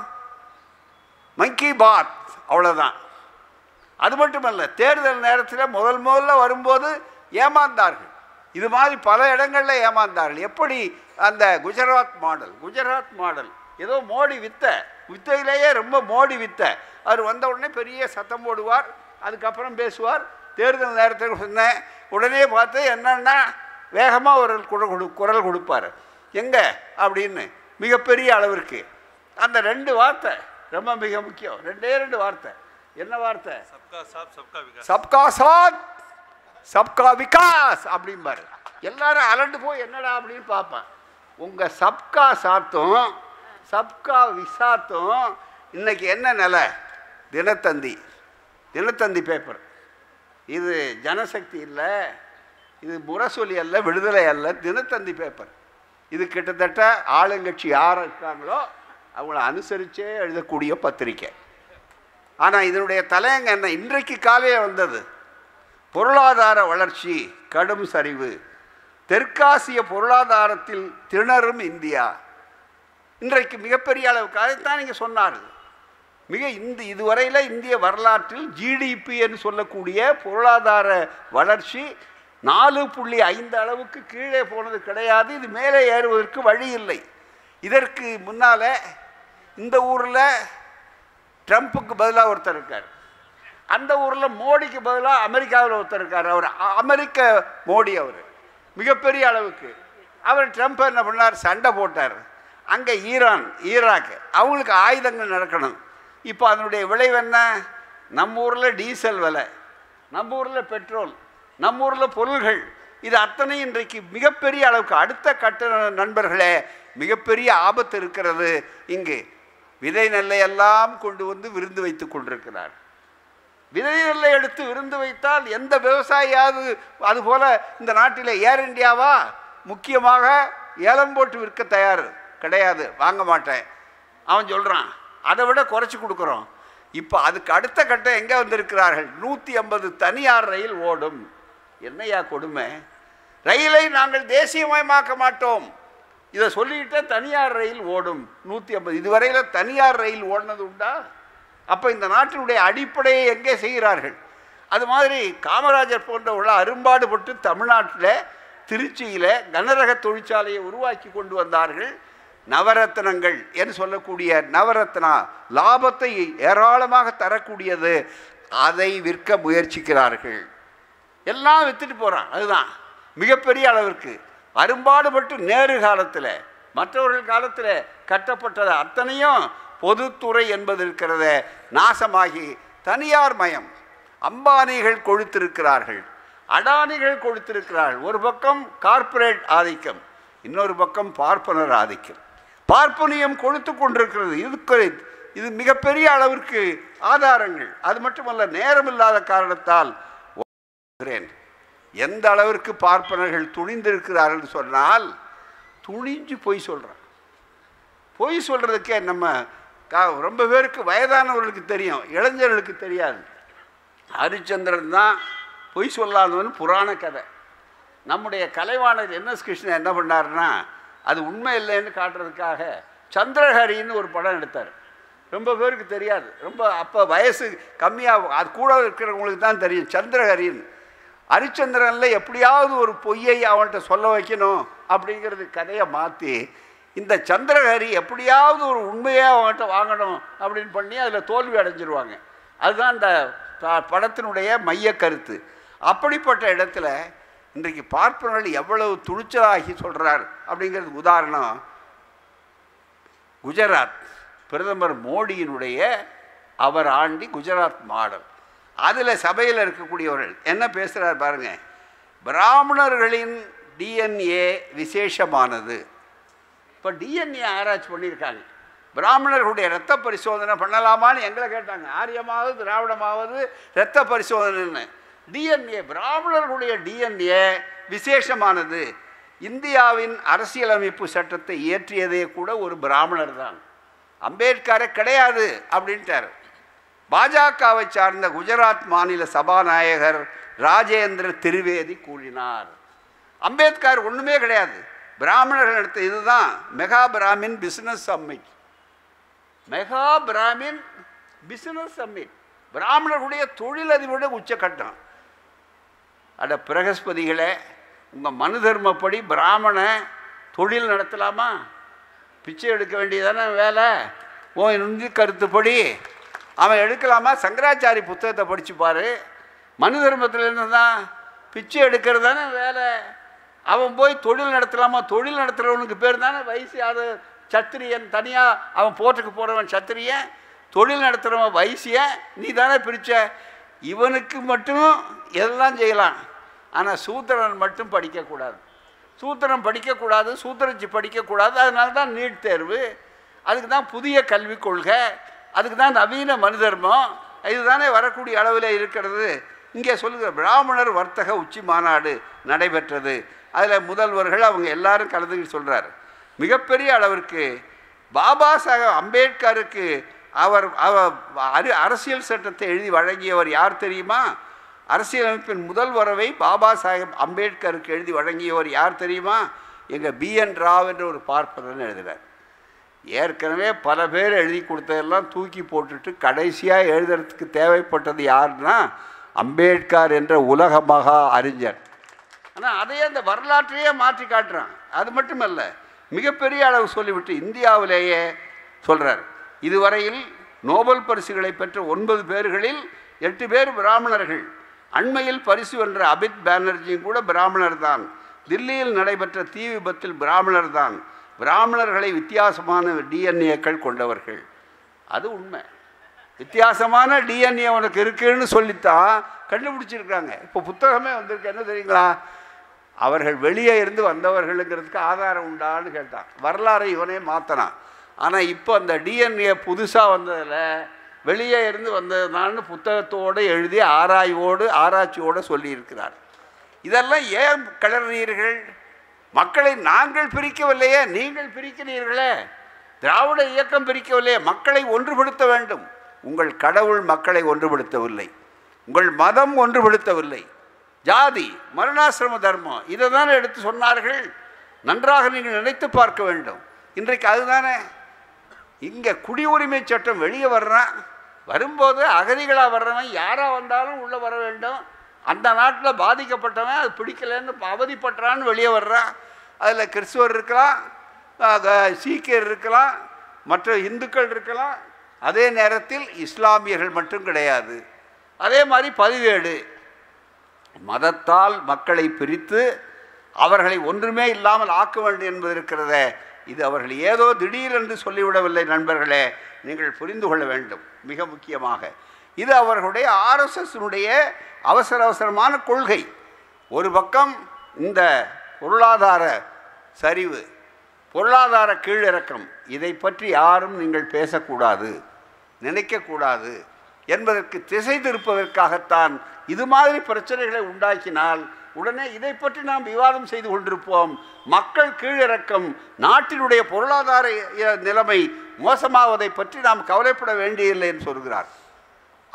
மங்கி பாத் அவ்வளோதான் அது மட்டுமல்ல தேர்தல் நேரத்தில் முதல் முதல்ல வரும்போது ஏமாந்தார்கள் இது மாதிரி பல இடங்களில் ஏமாந்தார்கள் எப்படி அந்த குஜராத் மாடல் குஜராத் மாடல் ஏதோ மோடி வித்த வித்தையிலேயே ரொம்ப மோடி வித்த அவர் வந்த உடனே பெரிய சத்தம் போடுவார் அதுக்கப்புறம் பேசுவார் தேர்தல் நேரத்தில் சொன்னேன் உடனே பார்த்து என்னன்னா வேகமாக ஒரு குரல் கொடு குரல் கொடுப்பார் எங்கே அப்படின்னு மிகப்பெரிய அளவிற்கு அந்த ரெண்டு வார்த்தை ரொம்ப மிக முக்கியம் ரெண்டே ரெண்டு வார்த்தை என்ன வார்த்தை सबका साथ सबका विकास சப்கா சாத் சப்கா விகாஸ் அப்படிம்பாரு எல்லாரும் அலண்டு போய் என்னடா அப்படின்னு பார்ப்பேன் உங்கள் சப்கா சாத்தும் சப்கா விசாத்தும் இன்னைக்கு என்ன நிலை தினத்தந்தி தினத்தந்தி பேப்பர் இது ஜனசக்தி இல்லை இது முரசொலி அல்ல விடுதலை அல்ல தினத்தந்தி பேப்பர் இது கிட்டத்தட்ட ஆளுங்கட்சி யார் இருக்காங்களோ அவங்கள அனுசரித்தே எழுதக்கூடிய பத்திரிக்கை ஆனால் இதனுடைய தலையங்க என்ன இன்றைக்கு காலையில் வந்தது பொருளாதார வளர்ச்சி கடும் சரிவு தெற்காசிய பொருளாதாரத்தில் திணறும் இந்தியா இன்றைக்கு மிகப்பெரிய அளவுக்கு அதைத்தான் நீங்கள் சொன்னார் மிக இந்த இதுவரையில் இந்திய வரலாற்றில் ஜிடிபி என்று சொல்லக்கூடிய பொருளாதார வளர்ச்சி நாலு புள்ளி ஐந்து அளவுக்கு கீழே போனது கிடையாது இது மேலே ஏறுவதற்கு வழி இல்லை இதற்கு முன்னால் இந்த ஊரில் ட்ரம்ப்புக்கு பதிலாக ஒருத்தர் இருக்கார் அந்த ஊரில் மோடிக்கு பதிலாக அமெரிக்காவில் ஒருத்தர் இருக்கார் அவர் அ- அமெரிக்க மோடி அவர் மிகப்பெரிய அளவுக்கு அவர் ட்ரம்ப் என்ன பண்ணார் சண்டை போட்டார் அங்கே ஈரான் ஈராக் அவங்களுக்கு ஆயுதங்கள் நடக்கணும் இப்போ அதனுடைய விளைவு என்ன நம்ம ஊரில் டீசல் விலை நம்ம ஊரில் பெட்ரோல் நம்ம ஊரில் பொருள்கள் இது அத்தனை இன்றைக்கு மிகப்பெரிய அளவுக்கு அடுத்த கட்ட நண்பர்களே மிகப்பெரிய ஆபத்து இருக்கிறது இங்கு விதை நெல்லை எல்லாம் கொண்டு வந்து விருந்து வைத்துக் கொண்டிருக்கிறார் விதை நெல்லை எடுத்து விருந்து வைத்தால் எந்த விவசாயியாவது அதுபோல இந்த நாட்டில் ஏர் இந்தியாவா முக்கியமாக ஏலம் போட்டு விற்க தயார் கிடையாது வாங்க மாட்டேன் அவன் சொல்கிறான் அதை விட குறைச்சி கொடுக்குறோம் இப்போ அதுக்கு அடுத்த கட்டம் எங்கே வந்திருக்கிறார்கள் நூற்றி ஐம்பது தனியார் ரயில் ஓடும் என்னையா கொடுமை ரயிலை நாங்கள் தேசியமயமாக்க மாட்டோம் இதை சொல்லிக்கிட்டே தனியார் ரயில் ஓடும் நூற்றி ஐம்பது இதுவரையில் தனியார் ரயில் ஓடினது உண்டா அப்போ இந்த நாட்டினுடைய அடிப்படையை எங்கே செய்கிறார்கள் அது மாதிரி காமராஜர் போன்ற உள்ள அரும்பாடுபட்டு தமிழ்நாட்டில் திருச்சியில் கனரக தொழிற்சாலையை உருவாக்கி கொண்டு வந்தார்கள் நவரத்னங்கள் என்று சொல்லக்கூடிய நவரத்னா லாபத்தை ஏராளமாக தரக்கூடியது அதை விற்க முயற்சிக்கிறார்கள் எல்லாம் வித்துட்டு போகிறான் அதுதான் மிகப்பெரிய அளவிற்கு அரும்பாடுபட்டு நேரு காலத்தில் மற்றவர்கள் காலத்தில் கட்டப்பட்டது அத்தனையும் பொதுத்துறை என்பது இருக்கிறத நாசமாகி தனியார் மயம் அம்பானிகள் கொழுத்திருக்கிறார்கள் அடானிகள் கொடுத்திருக்கிறார்கள் ஒரு பக்கம் கார்ப்பரேட் ஆதிக்கம் இன்னொரு பக்கம் பார்ப்பனர் ஆதிக்கம் பார்ப்பனியம் கொழுத்து கொண்டிருக்கிறது இதுக்கு இது மிகப்பெரிய அளவிற்கு ஆதாரங்கள் அது மட்டுமல்ல நேரம் இல்லாத காரணத்தால் சொல்கிறேன் எந்த அளவிற்கு பார்ப்பனர்கள் துணிந்திருக்கிறார்கள் சொன்னால் துணிஞ்சு பொய் சொல்கிறான் பொய் சொல்கிறதுக்கே நம்ம கா- ரொம்ப பேருக்கு வயதானவர்களுக்கு தெரியும் இளைஞர்களுக்கு தெரியாது ஹரிச்சந்திரன் தான் பொய் சொல்லாதவன் புராண கதை நம்முடைய கலைவாணர் என்எஸ் கிருஷ்ணன் என்ன பண்ணாருன்னா அது உண்மை இல்லைன்னு காட்டுறதுக்காக சந்திரஹரின்னு ஒரு படம் எடுத்தார் ரொம்ப பேருக்கு தெரியாது ரொம்ப அப்போ வயசு கம்மியாக அது கூட இருக்கிறவங்களுக்கு தான் தெரியும் சந்திரஹரின்னு ஹரிச்சந்திரனில் எப்படியாவது ஒரு பொய்யை அவன்கிட்ட சொல்ல வைக்கணும் அப்படிங்கிறது கதையை மாற்றி இந்த சந்திரஹரி எப்படியாவது ஒரு உண்மையை அவன்கிட்ட வாங்கணும் அப்படின்னு பண்ணி அதில் தோல்வி அடைஞ்சிருவாங்க அதுதான் இந்த ப- படத்தினுடைய மைய கருத்து அப்படிப்பட்ட இடத்துல இன்றைக்கு பார்ப்பனர்கள் எவ்வளவு துணிச்சலாகி சொல்கிறார் அப்படிங்கிறது உதாரணம் குஜராத் பிரதமர் மோடியினுடைய அவர் ஆண்டி குஜராத் மாடல் அதில் சபையில் இருக்கக்கூடியவர்கள் என்ன பேசுகிறார் பாருங்க பிராமணர்களின் டிஎன்ஏ விசேஷமானது இப்போ டிஎன்ஏ ஆராய்ச்சி பண்ணியிருக்காங்க பிராமணர்களுடைய இரத்த பரிசோதனை பண்ணலாமான்னு எங்களை கேட்டாங்க ஆரியமாவது திராவிடமாவது இரத்த பரிசோதனைன்னு டிஎன்ஏ பிராமணர்களுடைய டிஎன்ஏ விசேஷமானது இந்தியாவின் அரசியலமைப்பு சட்டத்தை இயற்றியதே கூட ஒரு பிராமணர் தான் அம்பேத்கரை கிடையாது அப்படின்ட்டார் பாஜகவை சார்ந்த குஜராத் மாநில சபாநாயகர் ராஜேந்திர திரிவேதி கூறினார் அம்பேத்கர் ஒன்றுமே கிடையாது பிராமணர்கள் எடுத்த இதுதான் mega Brahmin business summit mega Brahmin business summit பிராமணர்களுடைய தொழிலதிபருடைய உச்சக்கட்டம் அட பிரகஸ்பதிகளே உங்கள் மனு தர்மப்படி பிராமண தொழில் நடத்தலாமா பிச்சை எடுக்க வேண்டியதானே வேலை ஓ இந்தி கருத்துப்படி அவன் எடுக்கலாமா சங்கராச்சாரி புத்தகத்தை படிச்சு பாரு மனு தர்மத்திலேருந்து தான் பிச்சை எடுக்கிறது தானே வேலை அவன் போய் தொழில் நடத்தலாமா தொழில் நடத்துகிறவனுக்கு பேர் தானே வயசு அது சத்திரியன் தனியாக அவன் போட்டுக்கு போகிறவன் சத்திரியன் தொழில் நடத்துகிறவன் வைசியன் நீ தானே பிரிச்ச இவனுக்கு மட்டும் எல்லாம் செய்யலாம் ஆனால் சூத்திரன் மட்டும் படிக்கக்கூடாது சூத்திரம் படிக்கக்கூடாது சூத்திரச்சி படிக்கக்கூடாது அதனால தான் நீட் தேர்வு அதுக்கு தான் புதிய கல்விக் கொள்கை அதுக்கு தான் நவீன மனு தர்மம் இதுதானே வரக்கூடிய அளவில் இருக்கிறது இங்கே சொல்லுகிற பிராமணர் வர்த்தக உச்சி மாநாடு நடைபெற்றது அதில் முதல்வர்கள் அவங்க எல்லாரும் கலந்துக்கிட்டு சொல்கிறார் மிகப்பெரிய அளவிற்கு பாபா சாஹேப் அம்பேத்கருக்கு அவர் அவர் அரு அரசியல் சட்டத்தை எழுதி வழங்கியவர் யார் தெரியுமா அரசியலமைப்பின் முதல் வரவை பாபா சாஹேப் அம்பேத்கருக்கு எழுதி வழங்கியவர் யார் தெரியுமா எங்கள் பிஎன் ராவ் என்ற ஒரு பார்ப்பதன் எழுதினார் ஏற்கனவே பல பேர் எழுதி கொடுத்ததெல்லாம் தூக்கி போட்டுட்டு கடைசியாக எழுதுறதுக்கு தேவைப்பட்டது யாருன்னா அம்பேத்கர் என்ற உலக மகா அறிஞர் ஆனால் அதையே அந்த வரலாற்றையே மாற்றி காட்டுறான் அது மட்டுமல்ல மிகப்பெரிய அளவு சொல்லிவிட்டு இந்தியாவிலேயே சொல்கிறார் இதுவரையில் நோபல் பரிசுகளை பெற்ற ஒன்பது பேர்களில் எட்டு பேர் பிராமணர்கள் அண்மையில் பரிசு வென்ற அபித் பானர்ஜியும் கூட பிராமணர் தான் தில்லியில் நடைபெற்ற தீ விபத்தில் பிராமணர் தான் பிராமணர்களை வித்தியாசமான டிஎன்ஏக்கள் கொண்டவர்கள் அது உண்மை வித்தியாசமான டிஎன்ஏ உனக்கு இருக்குன்னு சொல்லித்தான் கண்டுபிடிச்சிருக்காங்க இப்போ புத்தகமே வந்திருக்கு என்ன தெரியுங்களா அவர்கள் வெளியே இருந்து வந்தவர்களுங்கிறதுக்கு ஆதாரம் உண்டான்னு கேட்டான் வரலாறை இவனே மாற்றினான் ஆனால் இப்போ அந்த டிஎன்ஏ புதுசாக வந்ததில் வெளியே இருந்து வந்ததுனான்னு புத்தகத்தோடு எழுதி ஆராய்வோடு ஆராய்ச்சியோடு சொல்லியிருக்கிறார் இதெல்லாம் ஏன் கிளறினீர்கள் மக்களை நாங்கள் பிரிக்கவில்லையே நீங்கள் பிரிக்கிறீர்களே திராவிட இயக்கம் பிரிக்கவில்லையே மக்களை ஒன்றுபடுத்த வேண்டும் உங்கள் கடவுள் மக்களை ஒன்றுபடுத்தவில்லை உங்கள் மதம் ஒன்றுபடுத்தவில்லை ஜாதி மரணாசிரம தர்மம் இதை தானே எடுத்து சொன்னார்கள் நன்றாக நீங்கள் நினைத்து பார்க்க வேண்டும் இன்றைக்கு அதுதானே இங்கே குடியுரிமை சட்டம் வெளியே வர்றான் வரும்போது அகதிகளாக வர்றவன் யாராக வந்தாலும் உள்ளே வர வேண்டும் அந்த நாட்டில் பாதிக்கப்பட்டவன் அது பிடிக்கலன்னு அவதிப்பட்டான்னு வெளியே வர்றான் அதில் கிறிஸ்துவர் இருக்கலாம் அஹ், சீக்கியர் இருக்கலாம் மற்ற இந்துக்கள் இருக்கலாம் அதே நேரத்தில் இஸ்லாமியர்கள் மட்டும் கிடையாது அதே மாதிரி பதிவேடு மதத்தால் மக்களை பிரித்து அவர்களை ஒன்றுமே இல்லாமல் ஆக்க வேண்டும் என்பது இருக்கிறதே இது அவர்கள் ஏதோ திடீரென்று சொல்லிவிடவில்லை நண்பர்களே நீங்கள் புரிந்து கொள்ள வேண்டும் மிக முக்கியமாக இது அவர்களுடைய ஆர்எஸ்எஸ்னுடைய அவசர அவசரமான கொள்கை ஒரு பக்கம் இந்த பொருளாதார சரிவு பொருளாதார கீழிறக்கம் இதை பற்றி யாரும் நீங்கள் பேசக்கூடாது நினைக்கக்கூடாது என்பதற்கு திசை திருப்பதற்காகத்தான் இது மாதிரி பிரச்சனைகளை உண்டாக்கினால் உடனே இதை பற்றி நாம் விவாதம் செய்து கொண்டிருப்போம் மக்கள் கீழிறக்கம் நாட்டினுடைய பொருளாதார இ- நிலைமை மோசமாவதை பற்றி நாம் கவலைப்பட வேண்டியதில்லை என்று சொல்கிறார்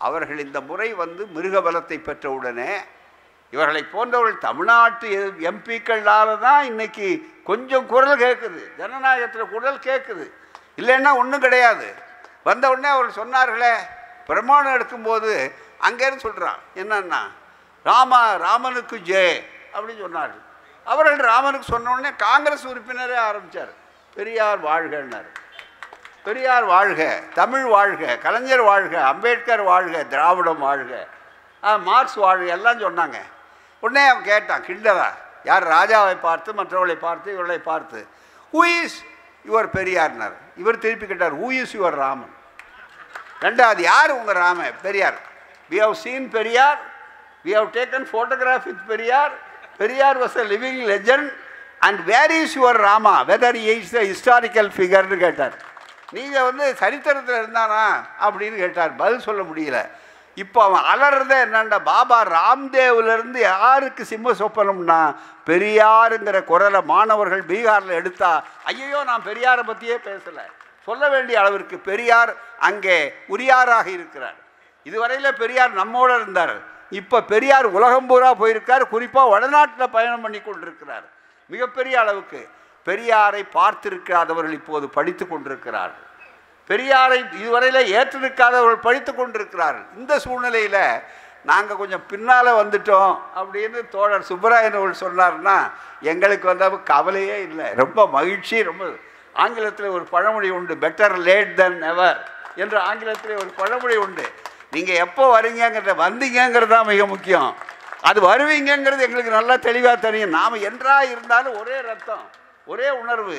அவர்கள் இந்த முறை வந்து மிருக பலத்தை பெற்றவுடனே இவர்களை போன்றவர்கள் தமிழ்நாட்டு எம்பிக்களால தான் இன்னைக்கு கொஞ்சம் குரல் கேட்குது ஜனநாயகத்தில் குரல் கேட்குது இல்லைன்னா ஒன்றும் கிடையாது வந்த உடனே அவர் சொன்னார்களே பிரமாணம் எடுக்கும்போது அங்கேருந்து சொல்கிறான் என்னன்னா ராமா ராமனுக்கு ஜெய் அப்படின்னு சொன்னார் அவர்கள் ராமனுக்கு சொன்ன உடனே காங்கிரஸ் உறுப்பினரே ஆரம்பித்தார் பெரியார் வாழ்கன்னார் பெரியார் வாழ்க தமிழ் வாழ்க கலைஞர் வாழ்க அம்பேத்கர் வாழ்க திராவிடம் வாழ்க ஆ, மார்க்ஸ் வாழ்க எல்லாம் சொன்னாங்க உடனே அவன் கேட்டான் கிண்டலா யார் ராஜாவை பார்த்து மற்றவர்களை பார்த்து இவர்களை பார்த்து ஹூ இஸ் யுவர் பெரியார்னார் இவர் திருப்பி கேட்டார் ஹூ இஸ் யுவர் ராமன் ரெண்டாவது யார் உங்கள் Rama Periyar we have seen Periyar we have taken photograph with Periyar Periyar was a living legend and where is your Rama whether is the historical ஃபிகர்னு கேட்டார் நீங்கள் வந்து சரித்திரத்தில் இருந்தானா அப்படின்னு கேட்டார் பதில் சொல்ல முடியல இப்போ அவன் அலறதே என்னண்டா பாபா ராம்தேவ்லேருந்து யாருக்கு சிம்ம சொப்பனம்னா பெரியாருங்கிற குரலை மாணவர்கள் பீகாரில் எடுத்தா ஐயோ நான் பெரியாரை பற்றியே பேசலை சொல்ல வேண்டிய அளவிற்கு பெரியார் அங்கே உரியாராக இருக்கிறார் இதுவரையில் பெரியார் நம்மோட இருந்தார் இப்போ பெரியார் உலகம் பூரா போயிருக்கார் குறிப்பாக வடநாட்டில் பயணம் பண்ணி கொண்டிருக்கிறார் மிகப்பெரிய அளவுக்கு பெரியாரை பார்த்திருக்காதவர்கள் இப்போது படித்து கொண்டிருக்கிறார்கள் பெரியாரை இதுவரையில் ஏற்றிருக்காதவர்கள் படித்து கொண்டிருக்கிறார்கள் இந்த சூழ்நிலையில் நாங்கள் கொஞ்சம் பின்னால் வந்துட்டோம் அப்படின்னு தோழர் சுப்பராயன் அவர்கள் சொன்னார்னா எங்களுக்கு வந்த கவலையே இல்லை ரொம்ப மகிழ்ச்சி ரொம்ப ஆங்கிலத்தில் ஒரு பழமொழி உண்டு பெட்டர் லேட் தென் எவர் என்று ஆங்கிலத்தில் ஒரு பழமொழி உண்டு நீங்கள் எப்போ வரீங்கங்கிறத வந்தீங்கங்கிறது தான் மிக முக்கியம் அது வருவீங்கங்கிறது எங்களுக்கு நல்லா தெளிவாக தெரியும் நாம் என்றா இருந்தாலும் ஒரே ரத்தம் ஒரே உணர்வு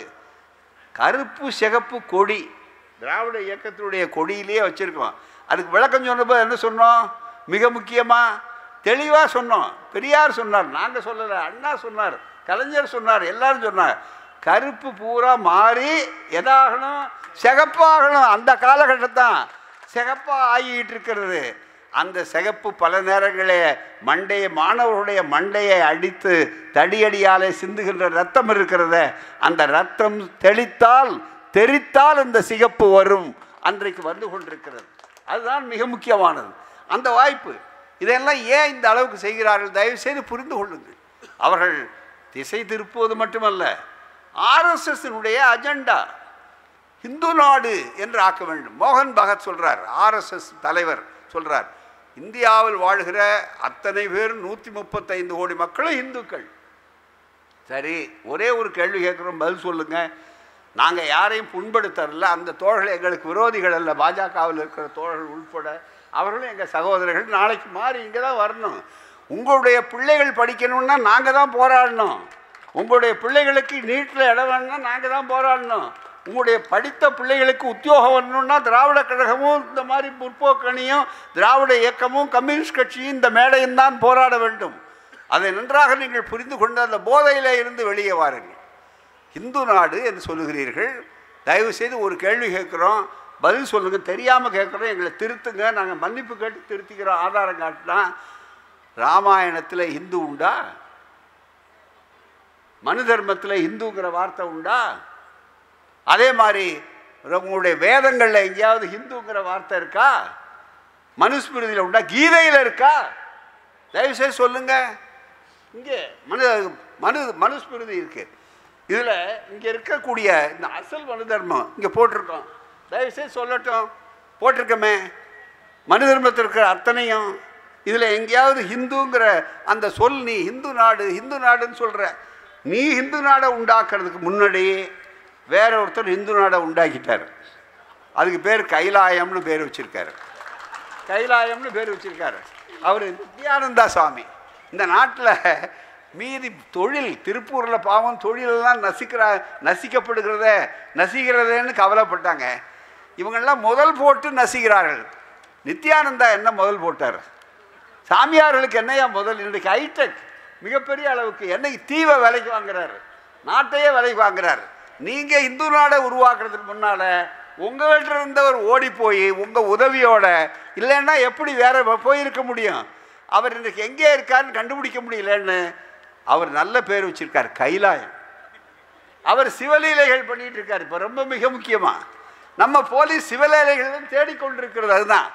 கருப்பு சிகப்பு கொடி திராவிட இயக்கத்தினுடைய கொடியிலேயே வச்சுருக்கோம் அதுக்கு விளக்கம் சொன்னப்போ என்ன சொன்னோம் மிக முக்கியமாக தெளிவாக சொன்னோம் பெரியார் சொன்னார் நாங்கள் சொல்லலை அண்ணா சொன்னார் கலைஞர் சொன்னார் எல்லாரும் சொன்னார் கருப்பு பூரா மாறி எதாகணும் சிகப்பாகணும் அந்த காலகட்டத்தான் சிகப்பாக ஆகிட்டு இருக்கிறது அந்த சிகப்பு பல நேரங்களே மண்டையை மாணவர்களுடைய மண்டையை அடித்து தடியடியாலே சிந்துகின்ற ரத்தம் இருக்கிறத அந்த ரத்தம் தெளித்தால் தெரித்தால் அந்த சிகப்பு வரும் அன்றைக்கு வந்து கொண்டிருக்கிறது அதுதான் மிக முக்கியமானது அந்த வாய்ப்பு இதெல்லாம் ஏன் இந்த அளவுக்கு செய்கிறார்கள் தயவு செய்து புரிந்து கொள்ளுங்கள் அவர்கள் திசை திருப்புவது மட்டுமல்ல ஆர்எஸ்எஸ்னுடைய அஜெண்டா இந்து நாடு என்று ஆக்க வேண்டும் மோகன் பகத் சொல்றார் ஆர்எஸ்எஸ் தலைவர் சொல்றார் இந்தியாவில் வாழ்கிற அத்தனை பேரும் நூற்றி முப்பத்தைந்து கோடி மக்களும் இந்துக்கள் சரி ஒரே ஒரு கேள்வி கேட்குறோம் பதில் சொல்லுங்க நாங்கள் யாரையும் புண்படுத்தரல அந்த தோழர்கள் எங்களுக்கு விரோதிகள் அல்ல பாஜகவில் இருக்கிற தோழர்கள் உள்பட அவர்களும் எங்கள் சகோதரர்கள் நாளைக்கு மாறி இங்கே தான் வரணும் உங்களுடைய பிள்ளைகள் படிக்கணும்னா நாங்கள் தான் போராடணும் உங்களுடைய பிள்ளைகளுக்கு நீட்டில் இடம் வேணும்னா நாங்கள் தான் போராடணும் உங்களுடைய படித்த பிள்ளைகளுக்கு உத்தியோகம் வரணும்னா திராவிட கழகமும் இந்த மாதிரி முற்போக்கணியும் திராவிட இயக்கமும் கம்யூனிஸ்ட் கட்சியும் இந்த மேடையும் தான் போராட வேண்டும் அதை நன்றாக நீங்கள் புரிந்து கொண்டு அந்த போதையில இருந்து வெளியே வாருங்கள் இந்து நாடு என்று சொல்லுகிறீர்கள் தயவு செய்து ஒரு கேள்வி கேட்குறோம் பதில் சொல்லுங்க தெரியாமல் கேட்குறோம் எங்களை திருத்துங்க நாங்கள் மன்னிப்பு கேட்டு திருத்திக்கிறோம் ஆதாரம் காட்டினா ராமாயணத்தில் இந்து உண்டா மனு தர்மத்தில் இந்துங்கிற வார்த்தை உண்டா அதே மாதிரி உங்களுடைய வேதங்களில் எங்கேயாவது ஹிந்துங்கிற வார்த்தை இருக்கா மனுஸ்மிருதியில் உண்டா கீதையில் இருக்கா தயவுசெய்து சொல்லுங்க இங்கே மனு மனு மனுஸ்மிருதி இருக்கு இதில் இங்கே இருக்கக்கூடிய இந்த அசல் மனு தர்மம் இங்கே போட்டிருக்கோம் தயவுசெய்து சொல்லட்டும் போட்டிருக்கோமே மனு தர்மத்தில் இருக்கிற அத்தனையும் இதில் எங்கேயாவது ஹிந்துங்கிற அந்த சொல் நீ ஹிந்து நாடு ஹிந்து நாடுன்னு சொல்கிற நீ ஹிந்து நாடை உண்டாக்குறதுக்கு முன்னாடி வேற ஒருத்தர் இந்து நாடை உண்டாக்கிட்டார் அதுக்கு பேர் கைலாயம்னு பேர் வச்சிருக்காரு கைலாயம்னு பேர் வச்சிருக்காரு அவர் நித்யானந்தா சுவாமி இந்த நாட்டில் மீதி தொழில் திருப்பூரில் பாவம் தொழிலெல்லாம் நசிக்கிற நசிக்கப்படுகிறத நசிக்கிறதேன்னு கவலைப்பட்டாங்க இவங்கெல்லாம் முதல் போட்டு நசிக்கிறார்கள் நித்யானந்தா என்ன முதல் போட்டார் சாமியார்களுக்கு என்னையா முதல் இன்றைக்கு ஹைடெக் மிகப்பெரிய அளவுக்கு என்னைக்கு தீவை விலைக்கு வாங்குறாரு நாட்டையே விலைக்கு வாங்குறாரு நீங்கள் இந்து நாடை உருவாக்குறதுக்கு முன்னால் உங்கள்கிட்ட இருந்தவர் ஓடி போய் உங்கள் உதவியோட இல்லைன்னா எப்படி வேற போயிருக்க முடியும் அவர் இன்றைக்கு எங்கே இருக்காருன்னு கண்டுபிடிக்க முடியலன்னு அவர் நல்ல பேர் வச்சிருக்கார் கைலாயம் அவர் சிவலீலைகள் பண்ணிட்டு இருக்கார் இப்போ ரொம்ப மிக முக்கியமாக நம்ம போலீஸ் சிவலீலைகளும் தேடிக்கொண்டிருக்கிறது அதுதான்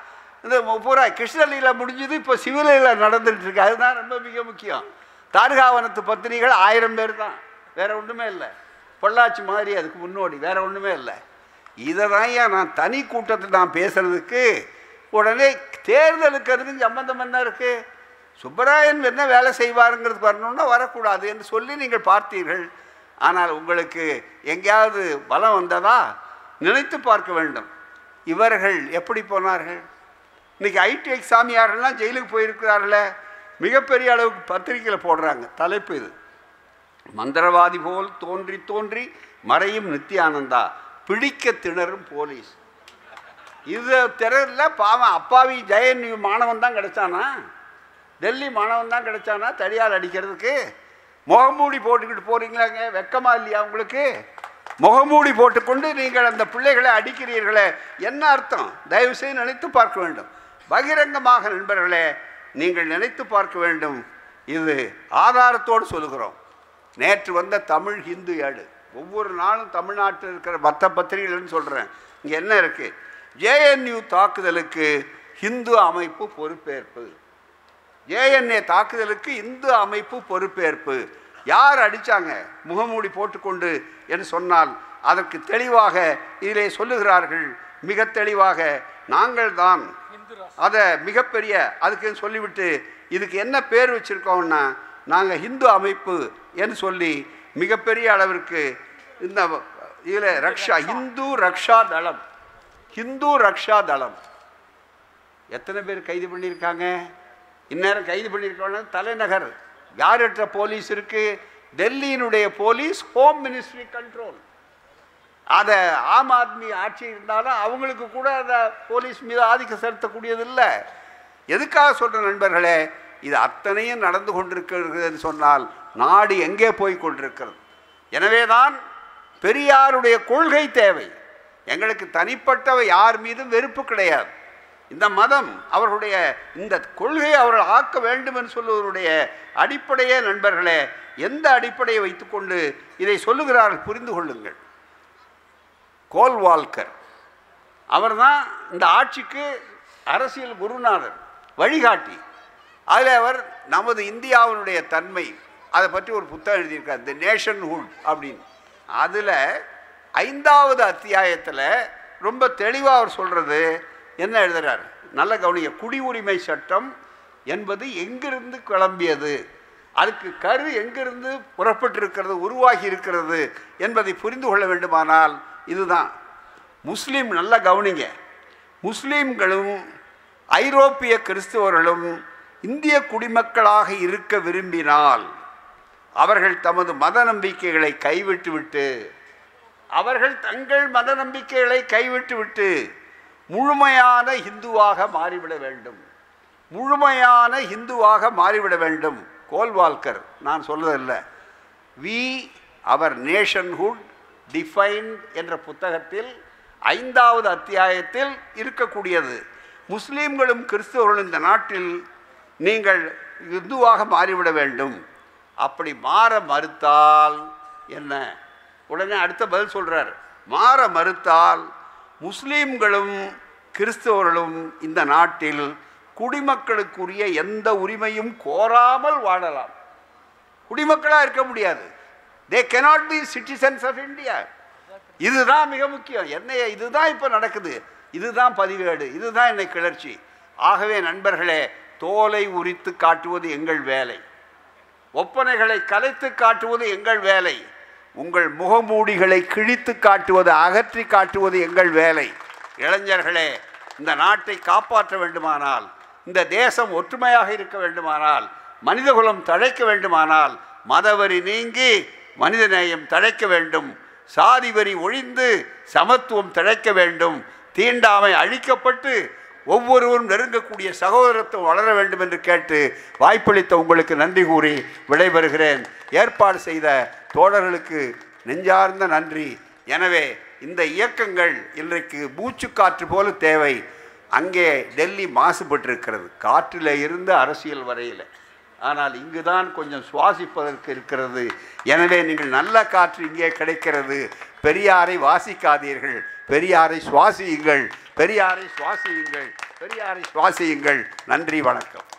இந்த பூரா கிருஷ்ணலீலா முடிஞ்சது இப்போ சிவலீலா நடந்துட்டு இருக்கு அதுதான் ரொம்ப மிக முக்கியம் தார்காவனத்து பத்திரிகள் ஆயிரம் பேர் தான் வேற ஒன்றுமே இல்லை பொள்ளாச்சி மாதிரி அதுக்கு முன்னோடி வேற ஒன்றுமே இல்லை இதை தான் ஏன் நான் தனி கூட்டத்தில் நான் பேசுறதுக்கு உடனே தேர்தலுக்கு அதுக்கு சம்பந்தம் என்ன இருக்கு சுப்பராயன் என்ன வேலை செய்வாருங்கிறது வரணும்னா வரக்கூடாது என்று சொல்லி நீங்கள் பார்த்தீர்கள் ஆனால் உங்களுக்கு எங்கேயாவது பலம் வந்ததா நினைத்து பார்க்க வேண்டும் இவர்கள் எப்படி போனார்கள் இன்னைக்கு ஐடி சாமியார்கள்லாம் ஜெயிலுக்கு போயிருக்கிறார்களே மிகப்பெரிய அளவுக்கு பத்திரிக்கையில் போடுறாங்க தலைப்பு இது மந்திரவாதி போல் தோன்றி தோன்றி மறையும் நித்யானந்தா பிடிக்க திணறும் போலீஸ் இது திறரில் பாவம் அப்பாவி ஜெயன் மாணவன் தான் கிடைச்சானா டெல்லி மாணவன் தான் கிடைச்சானா தடியால் அடிக்கிறதுக்கு முகமூடி போட்டுக்கிட்டு போறீங்களாங்க வெக்கமா இல்லையா உங்களுக்கு முகமூடி போட்டுக்கொண்டு நீங்கள் அந்த பிள்ளைகளை அடிக்கிறீர்களே என்ன அர்த்தம் தயவு செய்து நினைத்து பார்க்க வேண்டும் பகிரங்கமாக நண்பர்களே நீங்கள் நினைத்து பார்க்க வேண்டும் இது ஆதாரத்தோடு சொல்லுகிறோம் நேற்று வந்த தமிழ் ஹிந்து ஏடு ஒவ்வொரு நாளும் தமிழ்நாட்டில் இருக்கிற மற்ற பத்திரிகைகள்னு சொல்கிறேன் இங்கே என்ன இருக்குது ஜேஎன்யூ தாக்குதலுக்கு ஹிந்து அமைப்பு பொறுப்பேற்பு ஏஎன்ஏ தாக்குதலுக்கு இந்து அமைப்பு பொறுப்பேற்பு யார் அடித்தாங்க முகமூடி போட்டுக்கொண்டு என்று சொன்னால் அதற்கு தெளிவாக இதிலே சொல்லுகிறார்கள் மிக தெளிவாக நாங்கள் தான் அதை மிகப்பெரிய அதுக்கு சொல்லிவிட்டு இதுக்கு என்ன பேர் வச்சுருக்கோம்னா நாங்கள் ஹிந்து அமைப்பு என்று சொல்லி மிகப்பெரிய அளவிற்கு இந்த இதில் ரக்ஷா இந்து ரக்ஷா தளம் ஹிந்து ரக்ஷா தளம் எத்தனை பேர் கைது பண்ணியிருக்காங்க இந்நேரம் கைது பண்ணியிருக்காங்க தலைநகர் யார்கிட்ட போலீஸ் இருக்கு டெல்லியினுடைய போலீஸ் ஹோம் மினிஸ்ட்ரி கண்ட்ரோல் அதை ஆம் ஆத்மி ஆட்சி இருந்தாலும் அவங்களுக்கு கூட அந்த போலீஸ் மீது ஆதிக்கம் செலுத்தக்கூடியது இல்லை எதுக்காக சொல்கிற நண்பர்களே இது அத்தனையும் நடந்து கொண்டிருக்கிறதுன்னு சொன்னால் நாடு எங்கே போய் கொண்டிருக்கிறது எனவே தான் பெரியாருடைய கொள்கை தேவை எங்களுக்கு தனிப்பட்டவை யார் மீதும் வெறுப்பு கிடையாது இந்த மதம் அவர்களுடைய இந்த கொள்கையை அவர்கள் ஆக்க வேண்டும் என்று சொல்வதனுடைய அடிப்படையே நண்பர்களே எந்த அடிப்படையை வைத்துக்கொண்டு இதை சொல்லுகிறார்கள் புரிந்து கொள்ளுங்கள் கோல்வால்கர் அவர்தான் இந்த ஆட்சிக்கு அரசியல் குருநாதர் வழிகாட்டி அதில் அவர் நமது இந்தியாவினுடைய தன்மை அதை பற்றி ஒரு புத்தகம் எழுதியிருக்கார் தி நேஷன்ஹுட் அப்படின்னு அதில் ஐந்தாவது அத்தியாயத்தில் ரொம்ப தெளிவாக அவர் சொல்கிறது என்ன எழுதுறார் நல்ல கவனிக்க குடியுரிமை சட்டம் என்பது எங்கிருந்து கிளம்பியது அதுக்கு கரு எங்கிருந்து புறப்பட்டிருக்கிறது உருவாகி இருக்கிறது என்பதை புரிந்து கொள்ள வேண்டுமானால் இதுதான் முஸ்லீம் நல்ல கவனிங்க முஸ்லீம்களும் ஐரோப்பிய கிறிஸ்துவர்களும் இந்திய குடிமக்களாக இருக்க விரும்பினால் அவர்கள் தமது மத நம்பிக்கைகளை கைவிட்டுவிட்டு அவர்கள் தங்கள் மத நம்பிக்கைகளை கைவிட்டுவிட்டு முழுமையான இந்துவாக மாறிவிட வேண்டும் முழுமையான இந்துவாக மாறிவிட வேண்டும் கோல்வால்கர் நான் சொல்வதில்லை வி அவர் நேஷன்ஹுட் டிஃபைன்ட் என்ற புத்தகத்தில் ஐந்தாவது அத்தியாயத்தில் இருக்கக்கூடியது முஸ்லீம்களும் கிறிஸ்தவர்களும் இந்த நாட்டில் நீங்கள் இந்துவாக மாறிவிட வேண்டும் அப்படி மாற மறுத்தால் என்ன உடனே அடுத்த பதில் சொல்றார் மாற மறுத்தால் முஸ்லீம்களும் கிறிஸ்தவர்களும் இந்த நாட்டில் குடிமக்களுக்குரிய எந்த உரிமையும் கோராமல் வாழலாம் குடிமக்களாக இருக்க முடியாது they cannot be citizens of India இதுதான் மிக முக்கியம் என்னைய இதுதான் இப்போ நடக்குது இதுதான் பதிவேடு இதுதான் என்னை கிளர்ச்சி ஆகவே நண்பர்களே தோலை உரித்து காட்டுவது எங்கள் வேலை ஒப்பனைகளை கலைத்து காட்டுவது எங்கள் வேலை உங்கள் முகமூடிகளை கிழித்து காட்டுவது அகற்றி காட்டுவது எங்கள் வேலை இளைஞர்களே இந்த நாட்டை காப்பாற்ற வேண்டுமானால் இந்த தேசம் ஒற்றுமையாக இருக்க வேண்டுமானால் மனிதகுலம் தழைக்க வேண்டுமானால் மதவரி நீங்கி மனிதநேயம் தழைக்க வேண்டும் சாதி வரி ஒழிந்து சமத்துவம் தழைக்க வேண்டும் தீண்டாமை அழிக்கப்பட்டு ஒவ்வொருவரும் நெருங்கக்கூடிய சகோதரத்துவம் வளர வேண்டும் என்று கேட்டு வாய்ப்பளித்த உங்களுக்கு நன்றி கூறி விடைபெறுகிறேன் ஏற்பாடு செய்த தோழர்களுக்கு நெஞ்சார்ந்த நன்றி எனவே இந்த இயக்கங்கள் இன்றைக்கு மூச்சுக்காற்று போல தேவை அங்கே டெல்லி மாசுபட்டிருக்கிறது காற்றில் இருந்து அரசியல் வரையில் ஆனால் இங்கு தான் கொஞ்சம் சுவாசிப்பதற்கு இருக்கிறது எனவே நீங்கள் நல்ல காற்று இங்கே கிடைக்கிறது பெரியாரை வாசிக்காதீர்கள் பெரியாரை சுவாசியுங்கள் பெரியாரை சுவாசியுங்கள் பெரியாரை சுவாசியுங்கள் நன்றி வணக்கம்